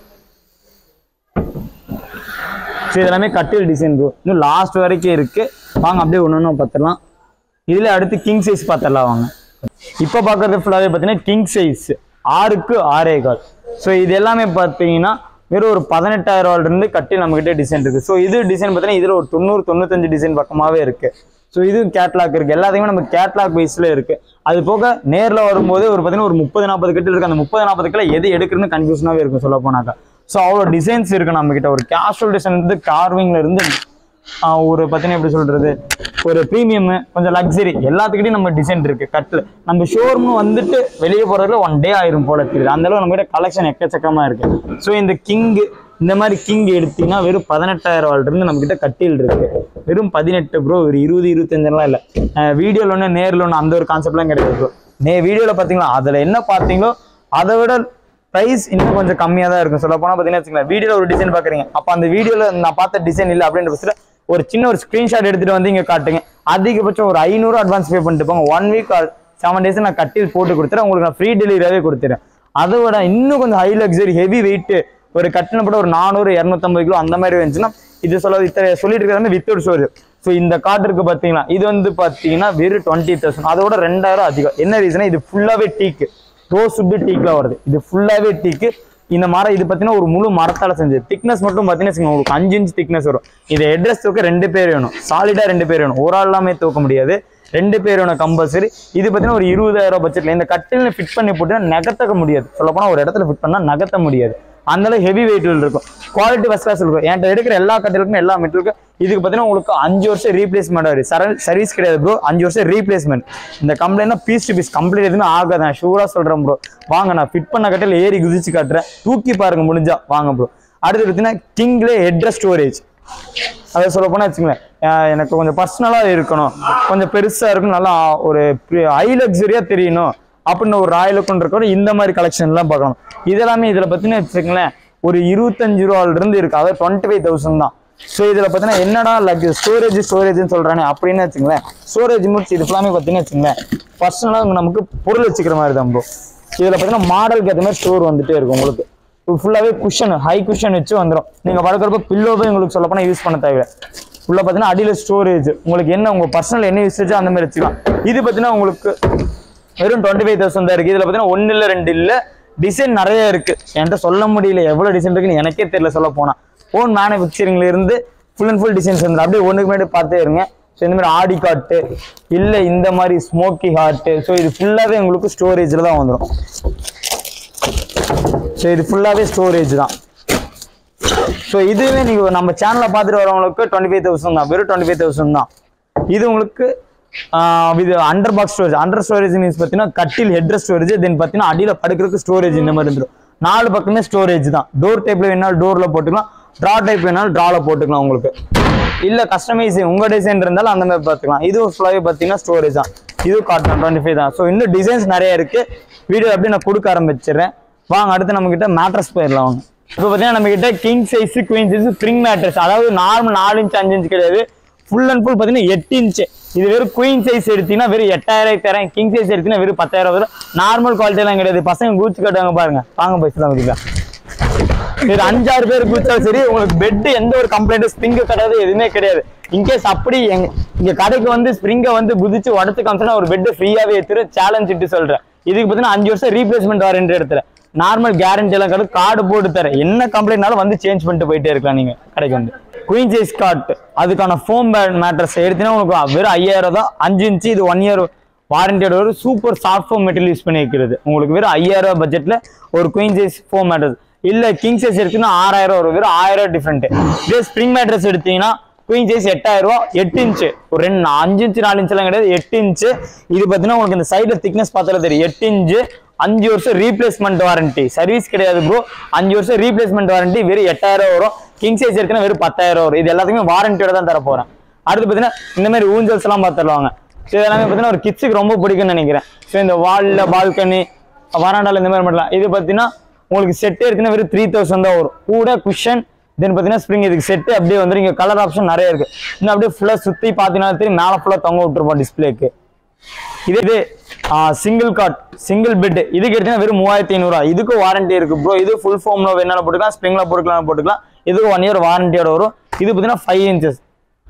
ஸோ இதெல்லாமே கட்டில் டிசைன் ப்ரோ இன்னும் லாஸ்ட் வரைக்கும் இருக்கு வாங்க அப்படியே ஒன்று ஒன்று பார்த்துடலாம் இதில் அடுத்து கிங் சைஸ் பார்த்துடலாம் வாங்க இப்போ பார்க்கறது ஃபுல்லாகவே பார்த்தீங்கன்னா கிங் சைஸ் ஆறுக்கு ஆறே கால் ஸோ இது எல்லாமே பார்த்தீங்கன்னா வெறும் ஒரு பதினெட்டாயிரம் ரூபாயில இருந்து கட்டி நம்மகிட்ட டிசைன் இருக்கு ஸோ இது டிசைன் பார்த்தீங்கன்னா இதில் ஒரு தொண்ணூறு தொண்ணூத்தஞ்சு டிசைன் பக்கமாகவே இருக்கு ஸோ இது கேட்லாக் இருக்கு எல்லாத்தையுமே நம்ம கேட்லாக் வைஸ்ல இருக்கு அது போக நேரில் வரும்போது ஒரு பார்த்தீங்கன்னா ஒரு முப்பது நாற்பது கட்டு இருக்கு அந்த முப்பது நாற்பது கிலோ எது எடுக்கிறதுன்னு கன்ஃபியூஷனாகவே இருக்கும் சொல்ல போனாக்கா ஸோ அவ்வளோ டிசைன்ஸ் இருக்கு நம்ம கிட்ட ஒரு கேஷுவல் டிசைன் இருந்து கார்விங்ல இருந்து ஆஹ் ஒரு பார்த்தீங்கன்னா எப்படி சொல்றது ஒரு ப்ரீமியம் கொஞ்சம் லக்ஸரி எல்லாத்துக்கிட்டையும் நம்ம டிசைன் இருக்கு கட்டில் நம்ம ஷோரூம் வந்துட்டு வெளியே போறதுல ஒன் டே ஆயிரும் போல தெரியுது அந்த அளவு நம்ம கிட்ட கலெக்ஷன் எக்கச்சக்கமா இருக்கு ஸோ இந்த கிங் இந்த மாதிரி கிங் எடுத்தீங்கன்னா வெறும் பதினெட்டாயிரம் ரூபாயில இருந்து நம்ம கிட்ட கட்டில் இருக்கு வெறும் பதினெட்டு ப்ரோ ஒரு இருபது இருபத்தஞ்செல்லாம் இல்லை வீடியோல ஒன்று நேரில் ஒன்று அந்த ஒரு கான்செப்ட்லாம் கிடையாது ப்ரோ நே வீடியோவில் பார்த்தீங்களா அதில் என்ன பார்த்தீங்களோ அதை விட ப்ரைஸ் இன்னும் கொஞ்சம் கம்மியாக தான் இருக்கும் சொல்ல போனால் பார்த்தீங்கன்னா வச்சுக்கோங்களேன் வீடியோவில் ஒரு டிசைன் பார்க்குறீங்க அப்போ அந்த வீடியோவில் நான் பார்த்த டிசைன் இல்லை அப்படின்ற பட்சத்தில் ஒரு சின்ன ஒரு ஸ்க்ரீன்ஷாட் எடுத்துகிட்டு வந்து இங்கே காட்டுங்க அதிகபட்சம் ஒரு ஐநூறு அட்வான்ஸ் பே பண்ணிட்டு போங்க ஒன் வீக் செவன் டேஸ் நான் கட்டில் போட்டு கொடுத்துறேன் உங்களுக்கு நான் ஃப்ரீ டெலிவரியாகவே கொடுத்துறேன் அதை விட இன்னும் கொஞ்சம் ஹை லக்ஸரி ஹெவி வெயிட் ஒரு கட்டின படம் ஒரு நானூறு இரநூத்தம்பது கிலோ அந்த மாதிரி இருந்துச்சுன்னா இது சொல்ல இத்தனை சொல்லிட்டு இருக்கிறது வித்தவுட் ஸ்டோர் ஸோ இந்த கார்டு இருக்கு பார்த்தீங்களா இது வந்து பார்த்தீங்கன்னா வெறும் டுவெண்ட்டி தௌசண்ட் அதோட ரெண்டாயிரம் அதிகம் என்ன ரீசனா இது ஃபுல்லாகவே டீக்கு ரோஸ் சுட்டு டீக்கில் வருது இது ஃபுல்லாகவே டீக்கு இந்த மரம் இது பார்த்தீங்கன்னா ஒரு முழு மரத்தால செஞ்சது திக்னஸ் மட்டும் பார்த்தீங்கன்னா வச்சுக்கோங்க, உங்களுக்கு அஞ்சு இன்ச் திக்னஸ் வரும் இது ஹெட்ரஸ் தூக்க ரெண்டு பேர் வேணும் சாலிடா ரெண்டு பேர் வேணும் ஒரு ஆள் எல்லாமே தூக்க முடியாது ரெண்டு பேர் வேணும் கம்பல்சரி இது பார்த்தீங்கன்னா ஒரு இருபதாயிரம் பட்ஜெட்ல இந்த கட்டில் ஃபிட் பண்ணி போட்டு நகர்த்தக்க முடியாது சொல்லப்போனால் ஒரு இடத்துல ஃபிட் பண்ணால் நகர்த்த முடியாது அந்த அளவு ஹெவி வெயிட்டில் இருக்கும் குவாலிட்டி ஃபஸ்ட் கிளாஸ் இருக்கும் என்கிட்ட எடுக்கிற எல்லா கட்டிலுக்கும் எல்லா மெட்டலுக்கும் இதுக்கு பார்த்தீங்கன்னா உங்களுக்கு அஞ்சு வருஷம் ரீப்ளேஸ்மெண்ட் ஆகுது சர சர்வீஸ் கிடையாது ப்ரோ அஞ்சு வருஷம் ரீப்ளேஸ்மெண்ட் இந்த complaint piece to piece complaint எதுவுமே ஆகாது நான் ஷூராக சொல்கிறேன் ப்ரோ வாங்க நான் ஃபிட் பண்ண கட்டில் ஏறி குதிச்சு காட்டுறேன் தூக்கி பாருங்க முடிஞ்சா வாங்க ப்ரோ அடுத்து பார்த்தீங்கன்னா கிங்லே ஹெட்ரஸ் ஸ்டோரேஜ் அதை சொல்ல போனால் வச்சுங்களேன் அஹ் எனக்கு கொஞ்சம் பர்சனலாக இருக்கணும் கொஞ்சம் பெருசாக இருக்கணும் நல்லா ஒரு ஹை லக்ஸரியாக தெரியணும் அப்படின்னு ஒரு ராயல் கொண்டு இந்த மாதிரி கலெக்ஷன்லாம் பார்க்கணும் இதெல்லாமே இதில் பார்த்தீங்கன்னா வச்சுக்கங்களேன் ஒரு இருபத்தஞ்சு ரூபால இருந்து இருக்கு அதாவது டுவெண்ட்டி ஃபைவ் தௌசண்ட் தான் ஸோ இதில் பார்த்தீங்கன்னா என்னடா லக் ஸ்டோரேஜ் ஸ்டோரேஜ்னு சொல்கிறானே அப்படின்னு வச்சுங்களேன் ஸ்டோரேஜ் முடிச்சு இது ஃபுல்லாமே பார்த்தீங்கன்னா வச்சுங்களேன் பர்சனலாக நமக்கு பொருள் வச்சுக்கிற மாதிரி தான் ப்ரோ இதில் பார்த்தீங்கன்னா மாடலுக்கு ஏற்ற மாதிரி ஸ்டோர் வந்துட்டே இருக்கும் உங்களுக்கு ஃபுல்லாகவே குஷன் ஹை குஷன் வச்சு வந்துடும் நீங்கள் படுக்கிறப்ப பில்லோவே உங்களுக்கு சொல்ல போனால் யூஸ் பண்ண தேவை உள்ள பார்த்தீங்கன்னா அடியில் ஸ்டோரேஜ் உங்களுக்கு என்ன உங்கள் பர்சனல் என்ன யூசேஜோ அந்த மாதிரி வச்சுக்கலாம் இது பார்த்தீங்கன்னா உங்களுக்கு வெறும் டுவெண்ட்டி ஃபைவ் தௌசண்ட் தான் இருக்குது இதில் பார்த்தீங்கன்னா ஒன்று இல்லை ரெண்டு இல்லை டிசைன் நிறைய இருக்குது என்கிட்ட சொல்ல முடியல எவ்வளோ டிசைன் இருக்குன்னு எனக்கே தெரியல சொல்ல போனால் ஃபோன் மேனுஃபேக்சரிங்ல இருந்து ஃபுல் அண்ட் ஃபுல் டிசைன்ஸ் வந்து அப்படியே ஒன்றுக்கு முன்னாடி பார்த்தே இருங்க ஸோ இந்த மாதிரி ஆடி காட்டு இல்லை இந்த மாதிரி ஸ்மோக்கி ஹார்ட்டு ஸோ இது ஃபுல்லாகவே உங்களுக்கு ஸ்டோரேஜில் தான் வந்துடும் ஸோ இது ஃபுல்லாகவே ஸ்டோரேஜ் தான் ஸோ இதுவே நீங்கள் நம்ம சேனலை பார்த்துட்டு வரவங்களுக்கு டுவெண்ட்டி ஃபைவ் தௌசண்ட் தான் வெறும் டுவெண்ட்டி ஃபைவ் தௌசண்ட் தான் இது உங்களுக்கு ஆஹ், இது under box storage under storage means பார்த்தீங்கன்னா கட்டில் ஹெட்ரஸ் ஸ்டோரேஜ் தென் பார்த்தீங்கன்னா அடியில் படுக்கிறதுக்கு ஸ்டோரேஜ் இந்த மாதிரி இருந்துடும் நாலு பக்கமே ஸ்டோரேஜ் தான் டோர் டைப்பில் வேணாலும் டோரில் போட்டுக்கலாம் ட்ரா டைப் வேணாலும் ட்ராவில் போட்டுக்கலாம் உங்களுக்கு இல்லை கஸ்டமைஸ் உங்கள் டிசைன் இருந்தாலும் அந்த மாதிரி பார்த்துக்கலாம் இதுவும் ஃபுல்லாகவே பார்த்தீங்கன்னா ஸ்டோரேஜ் தான் இதுவும் காட்டணும் டுவெண்ட்டி ஃபைவ் தான் ஸோ இன்னும் டிசைன்ஸ் நிறைய இருக்குது வீடியோ அப்படியே நான் கொடுக்க ஆரம்பிச்சிடுறேன் வாங்க அடுத்து நம்ம கிட்ட மேட்ரஸ் போயிடலாம் வாங்க இப்போ பார்த்தீங்கன்னா நம்ம கிட்ட king size queen size spring mattress அதாவது நார்மல் நாலு இன்ச் அஞ்சு இன்ச் கிடையாது ஃபுல் அண்ட் ஃபுல் பார்த்தீங்கன்னா எட்டு இன்ச் இது வெறும் குயின் சைஸ் எடுத்தீங்கன்னா வெறும் எட்டாயிரம் தரேன் கிங் சைஸ் எடுத்தீங்கன்னா வெறும் பத்தாயிரம் வரும் நார்மல் குவாலிட்டிலாம் கிடையாது பசங்க கூச்சு கட்டுவாங்க பாருங்க வாங்க பேசலாம் பார்த்தீங்களா இது அஞ்சாறு பேர் குடிச்சாலும் சரி உங்களுக்கு பெட் எந்த ஒரு கம்ப்ளைண்ட்டும் ஸ்ப்ரிங் கிடையாது எதுவுமே கிடையாது இன்கேஸ் அப்படி எங்க இங்க கடைக்கு வந்து ஸ்ப்ரிங்கை வந்து குதிச்சு உடச்சு காமிச்சா ஒரு பெட் ஃப்ரீயாவே எடுத்துரு சேலஞ்ச் இட்டு சொல்றேன் இதுக்கு பார்த்தீங்கன்னா அஞ்சு வருஷம் ரீப்ளேஸ்மெண்ட் வாரண்டி எடுத்துறேன் நார்மல் கேரண்டி எல்லாம் கிடையாது கார்டு போட்டு தரேன் என்ன கம்ப்ளைண்ட்னாலும் வந்து சேஞ்ச் பண்ணிட்டு போயிட்டே இருக்கலாம் நீங்க கடைக்கு வந்து குயின் சைஸ் கார்ட் அதுக்கான ஃபோம் மேட்ரஸ் எடுத்தீங்கன்னா உங்களுக்கு வெறும் ஐயாயிரம் தான் அஞ்சு இன்ச்சு இது ஒன் இயர் வாரண்டியோட ஒரு super soft foam material use பண்ணி வைக்கிறது உங்களுக்கு வெறும் ஐயாயிரம் ரூபாய் பட்ஜெட்ல ஒரு குயின் சைஸ் ஃபோம் மேட்ரஸ் இல்ல கிங் சைஸ் எடுத்தீங்கன்னா ஆறாயிரம் வரும் வெறும் ஆயிரம் டிஃப்ரெண்ட் இதே ஸ்ப்ரிங் மேட்ரஸ் எடுத்தீங்கன்னா குயின் சைஸ் எட்டாயிரம் ரூபா எட்டு இன்ச்சு ஒரு ரெண்டு அஞ்சு இன்ச்சு நாலு இன்ச்சு எல்லாம் கிடையாது எட்டு இன்ச்சு இது பார்த்தீங்கன்னா உங்களுக்கு இந்த சைடில் திக்னஸ் பார்த்தாலே தெரியும் எட்டு இன்ச்சு அஞ்சு வருஷம் ரீப்ளேஸ்மெண்ட் வாரண்டி சர்வீஸ் கிடையாது ப்ரோ அஞ்சு வருஷம் ரீப்ளேஸ்மெண்ட் வாரண்டி வெறும் எட்டாயிரம் வரும் கிங் சைஸ் எடுத்தீங்கன்னா வெறும் பத்தாயிரம் வரும் இது எல்லாத்துக்குமே வாரண்டியோட தான் தர போறேன் அடுத்து பார்த்தீங்கன்னா இந்த மாதிரி ஊஞ்சல்ஸ் எல்லாம் பார்த்துருவாங்க ஸோ இதெல்லாமே பார்த்தீங்கன்னா ஒரு கிட்ஸுக்கு ரொம்ப பிடிக்கும்னு நினைக்கிறேன் ஸோ இந்த வாலில் பால்கனி வராண்டால இந்த மாதிரி பண்ணலாம் இது பார்த்தீங்கன்னா உங்களுக்கு செட் எடுத்தீங்கன்னா வெறும் த்ரீ தௌசண்ட் தான் வரும் கூட குஷன் தென் பார்த்தீங்கன்னா ஸ்ப்ரிங் இதுக்கு செட்டு அப்படியே வந்துடும் இங்கே கலர் ஆப்ஷன் நிறைய இருக்கு இன்னும் அப்படியே ஃபுல்லாக சுற்றி பார்த்தீங்கன்னா தெரியும் மேலே ஃபுல்லாக தொங்க விட்டுருப்போம் டிஸ்பிளேக்கு இது இது சிங்கிள் காட் சிங்கிள் பெட் இதுக்கு எடுத்தீங்கன்னா வெறும் மூவாயிரத்தி ஐநூறுவா இதுக்கும் வாரண்டி இருக்கு ப்ரோ இது ஃபுல் ஃபோம்ல வேணாலும் போட்டுக்கலாம் ஸ்ப்ரிங்ல போட்டுக்கலாம் போட்டுக்கலாம் இதுக்கு ஒன் இயர் வாரண்டியோட வரும் இது பார்த்தீங்கன்னா ஃபைவ் இன்ச்சஸ்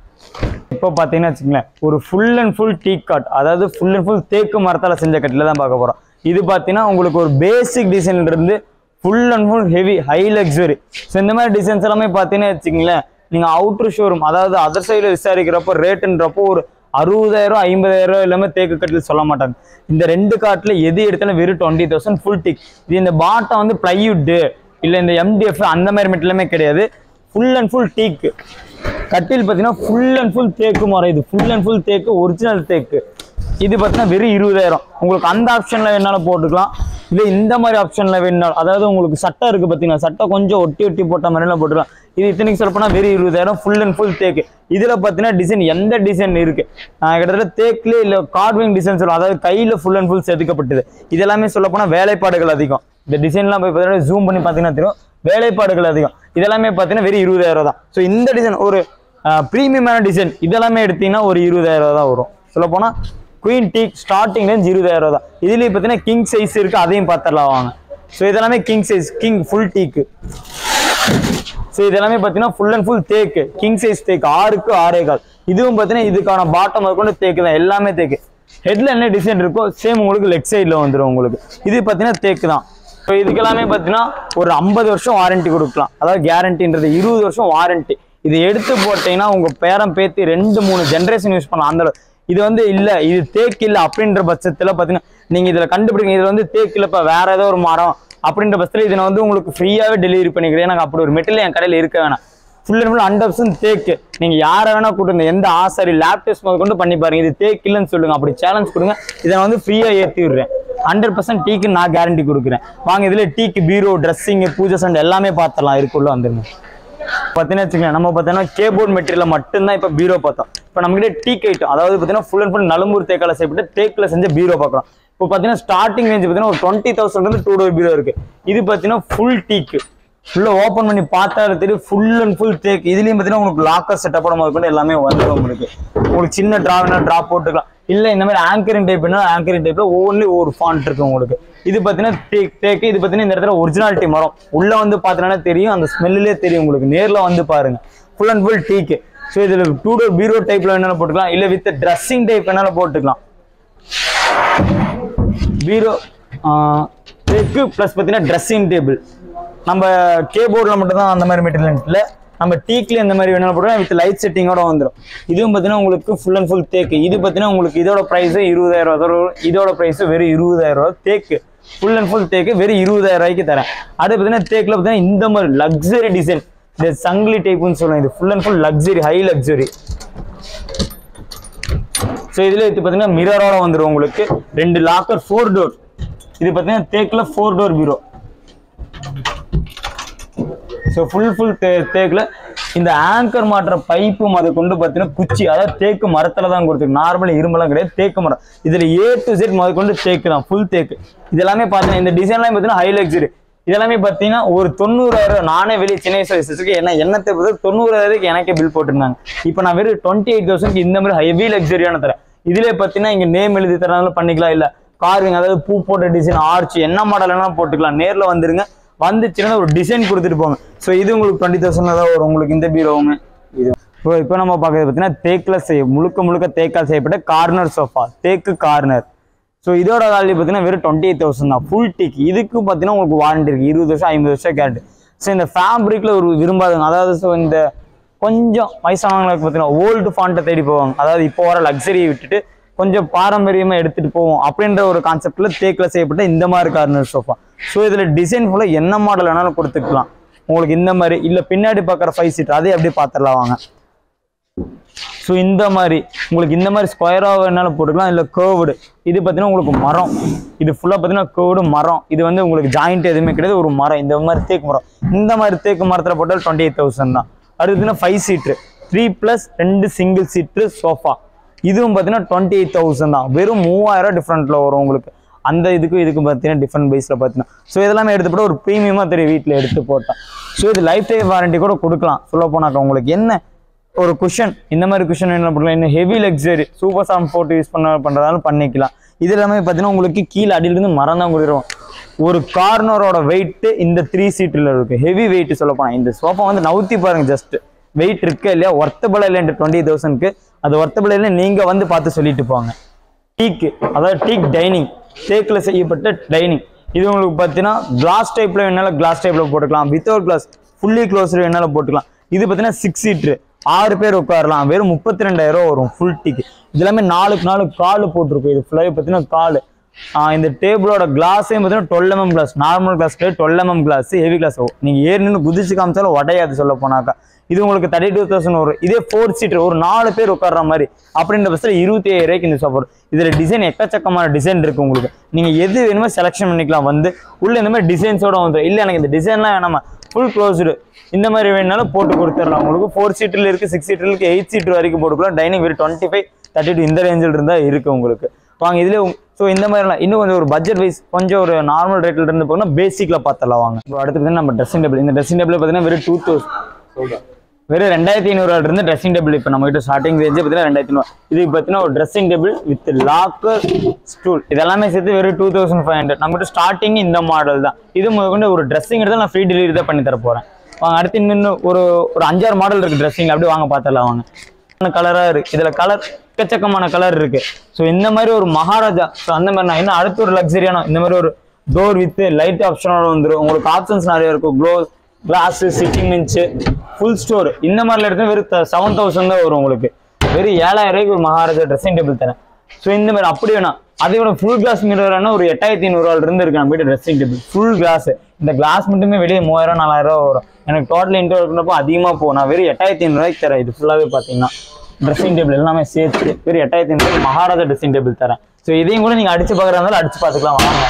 இப்போ பார்த்தீங்கன்னா வச்சுங்களேன் ஒரு ஃபுல் அண்ட் ஃபுல் டீ காட் அதாவது ஃபுல் அண்ட் ஃபுல் தேக்கு மரத்தால் செஞ்ச கட்டில தான் பார்க்க போகிறோம் இது பார்த்தீங்கன்னா உங்களுக்கு ஒரு பேசிக் டிசைன்ல இருந்து full and full heavy high luxury so இந்த மாதிரி டிசைன்ஸ் எல்லாமே பார்த்தீங்கன்னா வச்சுங்களேன் நீங்கள் அவுட்ரு ஷோரூம் அதாவது அதர் சைடில் விசாரிக்கிறப்போ ரேட்டுன்றப்போ ஒரு அறுபதாயிரம் ஐம்பதாயிரம் எல்லாமே தேக்கு கட்டில் சொல்ல மாட்டாங்க இந்த ரெண்டு காட்டில் எது எடுத்தாலும் வெறும் டுவெண்ட்டி தௌசண்ட் ஃபுல் டிக் இது இந்த பாட்டம் வந்து பிளைவுட்டு இல்லை இந்த எம்டிஎஃப் அந்த மாதிரி மெட்டலுமே கிடையாது ஃபுல் அண்ட் ஃபுல் டீக்கு கட்டில் பார்த்தீங்கன்னா ஃபுல் அண்ட் ஃபுல் தேக்கு மரம் இது ஃபுல் அண்ட் ஃபுல் தேக்கு ஒரிஜினல் தேக்கு இது பார்த்தீங்கன்னா வெறும் இருபதாயிரம் உங்களுக்கு அந்த ஆப்ஷனில் வேணாலும் போட்டுக்கலாம் இல்லை இந்த மாதிரி ஆப்ஷனில் வேணாலும் அதாவது உங்களுக்கு சட்டை இருக்குது பார்த்தீங்கன்னா சட்டை கொஞ்சம் ஒட்டி ஒட்டி போட்ட மாதிரிலாம் போட்டுக்கலாம் இது இத்தனைக்கு சொல்ல போனால் வெறும் இருபதாயிரம் ஃபுல் அண்ட் ஃபுல் தேக்கு இதில் பார்த்தீங்கன்னா டிசைன் எந்த டிசைன் இருக்கு ஆஹ் கிட்டத்தட்ட தேக்கிலே இல்லை கார்விங் டிசைன் சொல்லுவோம் அதாவது கையில் ஃபுல் அண்ட் ஃபுல் செதுக்கப்பட்டது இது எல்லாமே சொல்ல போனால் வேலைப்பாடுகள் அதிகம் இந்த டிசைன்லாம் போய் பார்த்தீங்கன்னா ஜூம் பண்ணி பார்த்தீங்கன்னா தெரியும் வேலைப்பாடுகள் அதிகம் இதெல்லாமே பார்த்தீங்கன்னா வெறும் இருபதாயிரம் தான் ஸோ இந்த டிசைன் ஒரு ப்ரீமியமான டிசைன் இதெல்லாமே எடுத்தீங்கன்னா ஒரு இருபதாயிரம் தான் வரும் சொல்ல போனால் குயின் டீக் ஸ்டார்டிங் ரேஞ்ச் இருபதாயிரம் தான் இதுலேயே பார்த்தீங்கன்னா கிங் சைஸ் இருக்கு அதையும் பார்த்துடலாம் வாங்க ஸோ இதெல்லாமே king size king full teak so இதெல்லாமே பார்த்தீங்கன்னா ஃபுல் அண்ட் ஃபுல் தேக்கு கிங் சைஸ் தேக்கு ஆறுக்கு ஆறே கால் இதுவும் பார்த்தீங்கன்னா இதுக்கான பாட்டம் முதற்கொண்டு தேக்கு தான் எல்லாமே தேக்கு ஹெட்ல என்ன டிசைன் இருக்கோ சேம் உங்களுக்கு லெக் சைடில் வந்துடும் உங்களுக்கு இது பார்த்தீங்கன்னா தேக்கு தான் ஸோ இதுக்கு எல்லாமே பார்த்தீங்கன்னா ஒரு ஐம்பது வருஷம் வாரண்டி கொடுக்கலாம் அதாவது கேரண்டின்றது இருபது வருஷம் வாரண்டி இது எடுத்து போட்டீங்கன்னா உங்கள் பேரம் பேத்தி ரெண்டு மூணு ஜென்ரேஷன் யூஸ் பண்ணலாம் அந்த அளவு. இது வந்து இல்லை இது தேக்கு இல்லை அப்படின்ற பட்சத்தில் பார்த்தீங்கன்னா நீங்கள் இதில் கண்டுபிடிங்க இதில் வந்து தேக்கு இல்லைப்பா வேற ஏதோ ஒரு மரம் அப்படின்ற பட்சத்தில் இதை நான் வந்து உங்களுக்கு ஃப்ரீயாகவே டெலிவரி பண்ணிக்கிறேன் எனக்கு அப்படி ஒரு மெட்டீரியல் என் கடையில் இருக்க வேணாம் ஃபுல் அண்ட் ஃபுல் ஹண்ட்ரட் தேக்கு நீங்கள் யாரை வேணா கூட்டுங்க எந்த ஆசாரி லேப் டெஸ்ட் முதல் கொண்டு பண்ணி பாருங்க இது தேக்கு இல்லைன்னு சொல்லுங்க அப்படி சேலஞ்ச் கொடுங்க இதை நான் வந்து ஃப்ரீயாக ஏற்றி விடுறேன் ஹண்ட்ரட் பர்சன்ட் டீக்கு நான் கேரண்டி கொடுக்குறேன் வாங்க இதில் டீக்கு பீரோ ட்ரெஸ்ஸிங்கு பூஜை சண்டை எல்லாமே பார்த்துடலாம் இதுக்குள்ள வந்துருங்க பார்த்தீங்கன்னா வச்சுக்கோங்க நம்ம பார்த்தீங்கன்னா கேபோர்ட் மெட்டீரியல் மட்டும்தான் இப்போ பீரோ பார்த்தோம் இப்போ நம்மகிட்ட டீக் ஐட்டம் அதாவது பார்த்தீங்கன்னா ஃபுல் அண்ட் ஃபுல் நலும்பூர் தேக்கால செய்யப்பட்டு தேக்கில் செஞ்ச பீரோ பார்க்குறோம் இப்போ பார்த்தீங்கன்னா ஸ்டார்டிங் ரேஞ்ச் பார்த்தீங்கன்னா ஒரு டுவெண்ட்டி தௌசண்ட் டூ டோர் பீரோ இருக்கு இது பார்த்தீங்கன்னா ஃபுல் டீக்கு ஃபுல்லாக ஓப்பன் பண்ணி பார்த்தாலே தெரியும் ஃபுல் அண்ட் ஃபுல் தேக் இதுலேயும் பார்த்தீங்கன்னா உங்களுக்கு லாக்கர் செட்டப்போட முதற்கொண்டு எல்லாமே வந்துடும் உங்களுக்கு உங்களுக்கு சின்ன ட்ரா வேணா ட்ரா போட்டுக்கலாம் இல்லை இந்த மாதிரி ஆங்கரிங் டைப் வேணா ஆங்கரிங் டைப்ல ஒவ்வொன்லி ஒரு ஃபாண்ட் இருக்கு உங்களுக்கு இது பார்த்தீங்கன்னா தேக் தேக்கு இது பார்த்தீங்கன்னா இந்த இடத்துல ஒரிஜினாலிட்டி மரம் உள்ள வந்து பார்த்தீங்கன்னா தெரியும் அந்த ஸ்மெல்லே தெரியும் உங்களுக்கு நேர்ல வந்து பாருங்க full and full teak so இதில் டூ டோர் பீரோ டைப்ல வேணாலும் போட்டுக்கலாம் இல்லை வித் ட்ரெஸ்ஸிங் டைப் வேணாலும் போட்டுக்கலாம் பீரோ தேக்கு ப்ளஸ் பார்த்தீங்கன்னா ட்ரெஸ்ஸிங் டேபிள் நம்ம கேபோர்டில் மட்டும் தான் அந்த மாதிரி மெட்டீரியல் இல்லை நம்ம டீக்ல இந்த மாதிரி வேணாலும் போட்டுக்கலாம் வித் லைட் செட்டிங்கோட வந்துடும் இதுவும் பார்த்தீங்கன்னா உங்களுக்கு ஃபுல் அண்ட் ஃபுல் தேக்கு இது பார்த்தீங்கன்னா உங்களுக்கு இதோட ப்ரைஸ் இருபதாயிரம் ரூபா வரும். இதோட ப்ரைஸ் வெறும் இருபதாயிரம் ரூபா தேக்கு ஃபுல் அண்ட் ஃபுல் தேக்கு வெறும் இருபதாயிரம் ரூபாய்க்கு தரேன் அது பார்த்தீங்கன்னா தேக்கில் பார்த்தீங்கன்னா இந்த மாதிரி லக்ஸரி டிசைன் இந்த சங்கிலி டைப்புன்னு சொல்லுவேன் இது full and full luxury high luxury so இதில் இது பார்த்தீங்கன்னா மிரரோட வந்துடும் உங்களுக்கு ரெண்டு லாக்கர் ஃபோர் டோர் இது பார்த்தீங்கன்னா தேக்கில் ஃபோர் டோர் பீரோ ஸோ ஃபுல் ஃபுல் தே தேக்கில் இந்த ஆங்கர் மாட்டுற பைப்பு அதை கொண்டு பார்த்தீங்கன்னா குச்சி அதாவது தேக்கு மரத்தில் தான் கொடுத்துருக்கு நார்மல் இரும்பெல்லாம் கிடையாது தேக்கு மரம் இதில் ஏ டு செட் முத கொண்டு தேக்கு தான் ஃபுல் தேக்கு இதெல்லாமே பார்த்தீங்கன்னா இந்த டிசைன்லாம் பார்த்தீங்கன்னா ஹை லக்ஸரி இதெல்லாமே பார்த்தீங்கன்னா ஒரு தொண்ணூறாயிரம் நானே வெளியே சின்ன வயசுல வச்சிருக்கேன் ஏன்னா என்னத்தை பொறுத்த தொண்ணூறாயிரத்துக்கு எனக்கே பில் போட்டிருந்தாங்க இப்போ நான் வெறும் டுவெண்ட்டி எயிட் தௌசண்ட்க்கு இந்த மாதிரி ஹெவி லக்ஸரியான தரேன் இதுலேயே பார்த்தீங்கன்னா இங்கே நேம் எழுதி தரனாலும் பண்ணிக்கலாம் இல்லை கார்விங் அதாவது பூ போட்ட டிசைன் ஆர்ச் என்ன மாடல் வேணாலும் போட்டுக்கலாம் நேரில் வந்துருங்க வந்துச்சுன்னா ஒரு டிசைன் கொடுத்துட்டு போங்க ஸோ இது உங்களுக்கு டுவெண்ட்டி தௌசண்ட் தான் வரும் உங்களுக்கு இந்த பீரோவுமே இது இப்போ இப்போ நம்ம பார்க்கறது பார்த்தீங்கன்னா தேக்கில் செய்ய முழுக்க முழுக்க தேக்கால் செய்யப்பட்ட கார்னர் சோஃபா தேக்கு கார்னர் ஸோ இதோட வேல்யூ பார்த்தீங்கன்னா வெறும் டுவெண்ட்டி எயிட் தௌசண்ட் தான் ஃபுல் டீக் இதுக்கு பார்த்தீங்கன்னா உங்களுக்கு வாரண்டி இருக்குது இருபது வருஷம் ஐம்பது வருஷம் கேரண்டி ஸோ இந்த ஃபேப்ரிக்கில் ஒரு விரும்பாதவங்க அதாவது ஸோ இந்த கொஞ்சம் வயசானவங்களுக்கு பார்த்தீங்கன்னா ஓல்டு ஃபாண்ட்டை தேடி போவாங்க அதாவது இப்போ வர லக்ஸரியை விட்டுட்டு கொஞ்சம் பாரம்பரியமாக எடுத்துகிட்டு போவோம் அப்படின்ற ஒரு கான்செப்டில் தேக்கில் செய்யப்பட்ட இந்த மாதிரி கார்னர் சோஃபா ஸோ இதில் டிசைன் ஃபுல்லாக என்ன மாடல் வேணாலும் கொடுத்துக்கலாம் உங்களுக்கு இந்த மாதிரி இல்லை பின்னாடி பார்க்குற ஃபைவ் சீட் அதே அப்படியே பார்த்துடலாம் வாங்க ஸோ இந்த மாதிரி உங்களுக்கு இந்த மாதிரி ஸ்கொயராக வேணாலும் போட்டுக்கலாம் இல்லை கேர்வ்டு இது பார்த்தீங்கன்னா உங்களுக்கு மரம் இது ஃபுல்லாக பார்த்தீங்கன்னா கேர்வ்டு மரம் இது வந்து உங்களுக்கு ஜாயிண்ட் எதுவுமே கிடையாது ஒரு மரம் இந்த மாதிரி தேக்கு மரம் இந்த மாதிரி தேக்கு மரத்தில் போட்டால் டுவெண்ட்டி எயிட் தௌசண்ட் தான் அடுத்துன்னா ஃபைவ் சீட்ரு த்ரீ ப்ளஸ் ரெண்டு சிங்கிள் சீட்ரு சோஃபா இதுவும் பார்த்தீங்கன்னா டுவெண்ட்டி எயிட் தௌசண்ட் தான் வெறும் மூவாயிரம் டிஃப்ரெண்ட்டில் வரும் உங்களுக்கு அந்த இதுக்கும் இதுக்கும் பார்த்தீங்கன்னா டிஃப்ரெண்ட் பேஸில் பார்த்தீங்கன்னா ஸோ இதெல்லாமே எடுத்து போட்டு ஒரு ப்ரீமியமாக தெரியும் வீட்டில் எடுத்து போட்டால் ஸோ இது லைஃப் டைம் வாரண்டி கூட கொடுக்கலாம் சொல்ல போனாக்கா உங்களுக்கு என்ன ஒரு குஷன் இந்த மாதிரி குஷன் என்ன பண்ணலாம் இன்னும் ஹெவி லக்ஸரி சூப்பர் சாம் போட்டு யூஸ் பண்ண பண்ணுறதாலும் பண்ணிக்கலாம் இது எல்லாமே பார்த்தீங்கன்னா உங்களுக்கு கீழே அடியிலிருந்து மரம் தான் கொடுத்துருவோம் ஒரு கார்னரோட வெயிட்டு இந்த த்ரீ சீட்டில் இருக்கு ஹெவி வெயிட் சொல்ல போனால் இந்த சோஃபா வந்து நவுத்தி பாருங்க ஜஸ்ட் வெயிட் இருக்கு இல்லையா ஒர்த்தபிள் இல்லைன்ற டுவெண்ட்டி தௌசண்ட்க்கு அது ஒர்த்தபிள் இல்லை நீங்கள் வந்து பார்த்து சொல்லிட்டு போங்க டீக்கு அதாவது டீக் டைனிங் தேக்கில் செய்யப்பட்ட டைனிங் இது உங்களுக்கு பார்த்தீங்கன்னா கிளாஸ் டைப்பில் வேணாலும் கிளாஸ் டைப்பில் போட்டுக்கலாம் வித்தவுட் கிளாஸ் ஃபுல்லி க்ளோஸ்டு வேணாலும் போட்டுக்கலாம் இது பார்த்தீங்கன்னா சிக்ஸ் சீட்ரு ஆறு பேர் உட்காரலாம் வெறும் முப்பத்தி ரெண்டாயிரம் வரும் ஃபுல் டீக்கு இது எல்லாமே நாலுக்கு நாலு கால் போட்டிருக்கும் இது ஃபுல்லாகவே பார்த்தீங்கன்னா கால் இந்த டேபிளோட கிளாஸே பார்த்தீங்கன்னா twelve mm glass normal glass கிடையாது twelve mm glass heavy glass நீங்கள் ஏறி நின்று குதிச்சு காமிச்சாலும் உடையாது சொல்ல போனாக்கா இது உங்களுக்கு தேர்ட்டி டூ தௌசண்ட் வரும் இதே ஃபோர் சீட்டர் ஒரு நாலு பேர் உட்கார்ற மாதிரி அப்படின்ற பட்சத்தில் இருபத்தி ஐயாயிரம் ரூபாய்க்கு இந்த சோஃபா இதில் டிசைன் எக்கச்சக்கமான டிசைன் இருக்கு உங்களுக்கு நீங்கள் எது வேணுமோ செலெக்ஷன் பண்ணிக்கலாம் வந்து உள்ள இந்த மாதிரி டிசைன்ஸோட வந்து இல்லை எனக்கு இந்த டிசைன்லாம் வேணாமா ஃபுல் க்ளோஸ்டு இந்த மாதிரி வேணுனாலும் போட்டு கொடுத்துடலாம் உங்களுக்கு ஃபோர் சீட்டில் இருக்குது சிக்ஸ் சீட்டில் இருக்குது எயிட் சீட் வரைக்கும் போட்டுக்கலாம் டைனிங் வெறும் டுவெண்ட்டி ஃபைவ் தேர்ட்டி டூ இந்த ரேஞ்சில் இருந்தால் இருக்குது உங்களுக்கு வாங்க இதுலேயே ஸோ இந்த மாதிரிலாம் இன்னும் கொஞ்சம் ஒரு பட்ஜெட் வைஸ் கொஞ்சம் ஒரு நார்மல் ரேட்டில் இருந்து போனால் பேசிக்கில் பார்த்துடலாம் வாங்க இப்போ அடுத்து பார்த்தீங்கன்னா நம்ம ட்ரெஸ்ஸிங் டேபிள் இந்த ட்ரெஸ்ஸிங் டேபிள் பார்த்தீங்கன்னா வெறும் டூ தௌசண்ட் வெறும் ரெண்டாயிரத்தி ஐநூறுவா இருந்து ட்ரெஸ்ஸிங் டேபிள் இப்போ நம்ம கிட்ட ஸ்டார்டிங் ரேஞ்சு பார்த்தீங்கன்னா ரெண்டாயிரத்தி ஐநூறு இது பார்த்தீங்கன்னா ஒரு dressing table with locker stool இதெல்லாமே சேர்த்து வெறும் டூ தௌசண்ட் ஃபைவ் ஹண்ட்ரட் நம்ம கிட்ட ஸ்டார்டிங் இந்த மாடல் தான் இது முதற்கொண்டு ஒரு ட்ரெஸ்ஸிங் எடுத்தால் நான் ஃப்ரீ டெலிவரி தான் பண்ணி தர போகிறேன் வாங்க அடுத்து இன்னும் ஒரு ஒரு அஞ்சாறு மாடல் இருக்குது ட்ரெஸ்ஸிங் அப்படியே வாங்க பார்த்துடலாம் வாங்க கலராக இருக்கு இதில் கலர் எக்கச்சக்கமான கலர் இருக்கு ஸோ இந்த மாதிரி ஒரு மகாராஜா ஸோ அந்த மாதிரி நான் இன்னும் அடுத்து ஒரு லக்ஸரியான இந்த மாதிரி ஒரு டோர் வித் லைட் ஆப்ஷனோட வந்துடும் உங்களுக்கு ஆப்ஷன்ஸ் நிறைய இருக்கும் glow glass sitting bench full store இந்த மாதிரில எடுத்து வெறும் செவன் தௌசண்ட் தான் வரும் உங்களுக்கு வெறும் ஏழாயிரம் ரூபாய்க்கு ஒரு மகாராஜா ட்ரெஸ்ஸிங் டேபிள் தரேன் ஸோ இந்த மாதிரி அப்படி வேணாம் அதை விட ஃபுல் கிளாஸ் மிரரான ஒரு எட்டாயிரத்தி ஐநூறுவால இருந்து இருக்கு நம்ம வீட்டு ட்ரெஸ்ஸிங் டேபிள் ஃபுல் கிளாஸ் இந்த கிளாஸ் மட்டுமே வெளியே மூவாயிரம் நாலாயிரம் ரூபா வரும் எனக்கு டோட்டல் இன்டர் இருக்கிறப்போ அதிகமாக போகும் நான் வெறும் எட்டாயிரத்தி ஐநூறுவாய்க்கு தரேன் இது ஃபுல்லாகவே பார்த்தீங்கன்னா ட்ரெஸ்ஸிங் டேபிள் எல்லாமே சேர்த்து வெறும் எட்டாயிரத்தி ஐநூறு மகாராஜா ட்ரெஸ்ஸிங் டேபிள் தரேன் ஸோ இதையும் கூட நீங்கள் அடிச்சு பார்க்குறதா இருந்தாலும் அடிச்சு பார்த்துக்கலாம் வாங்க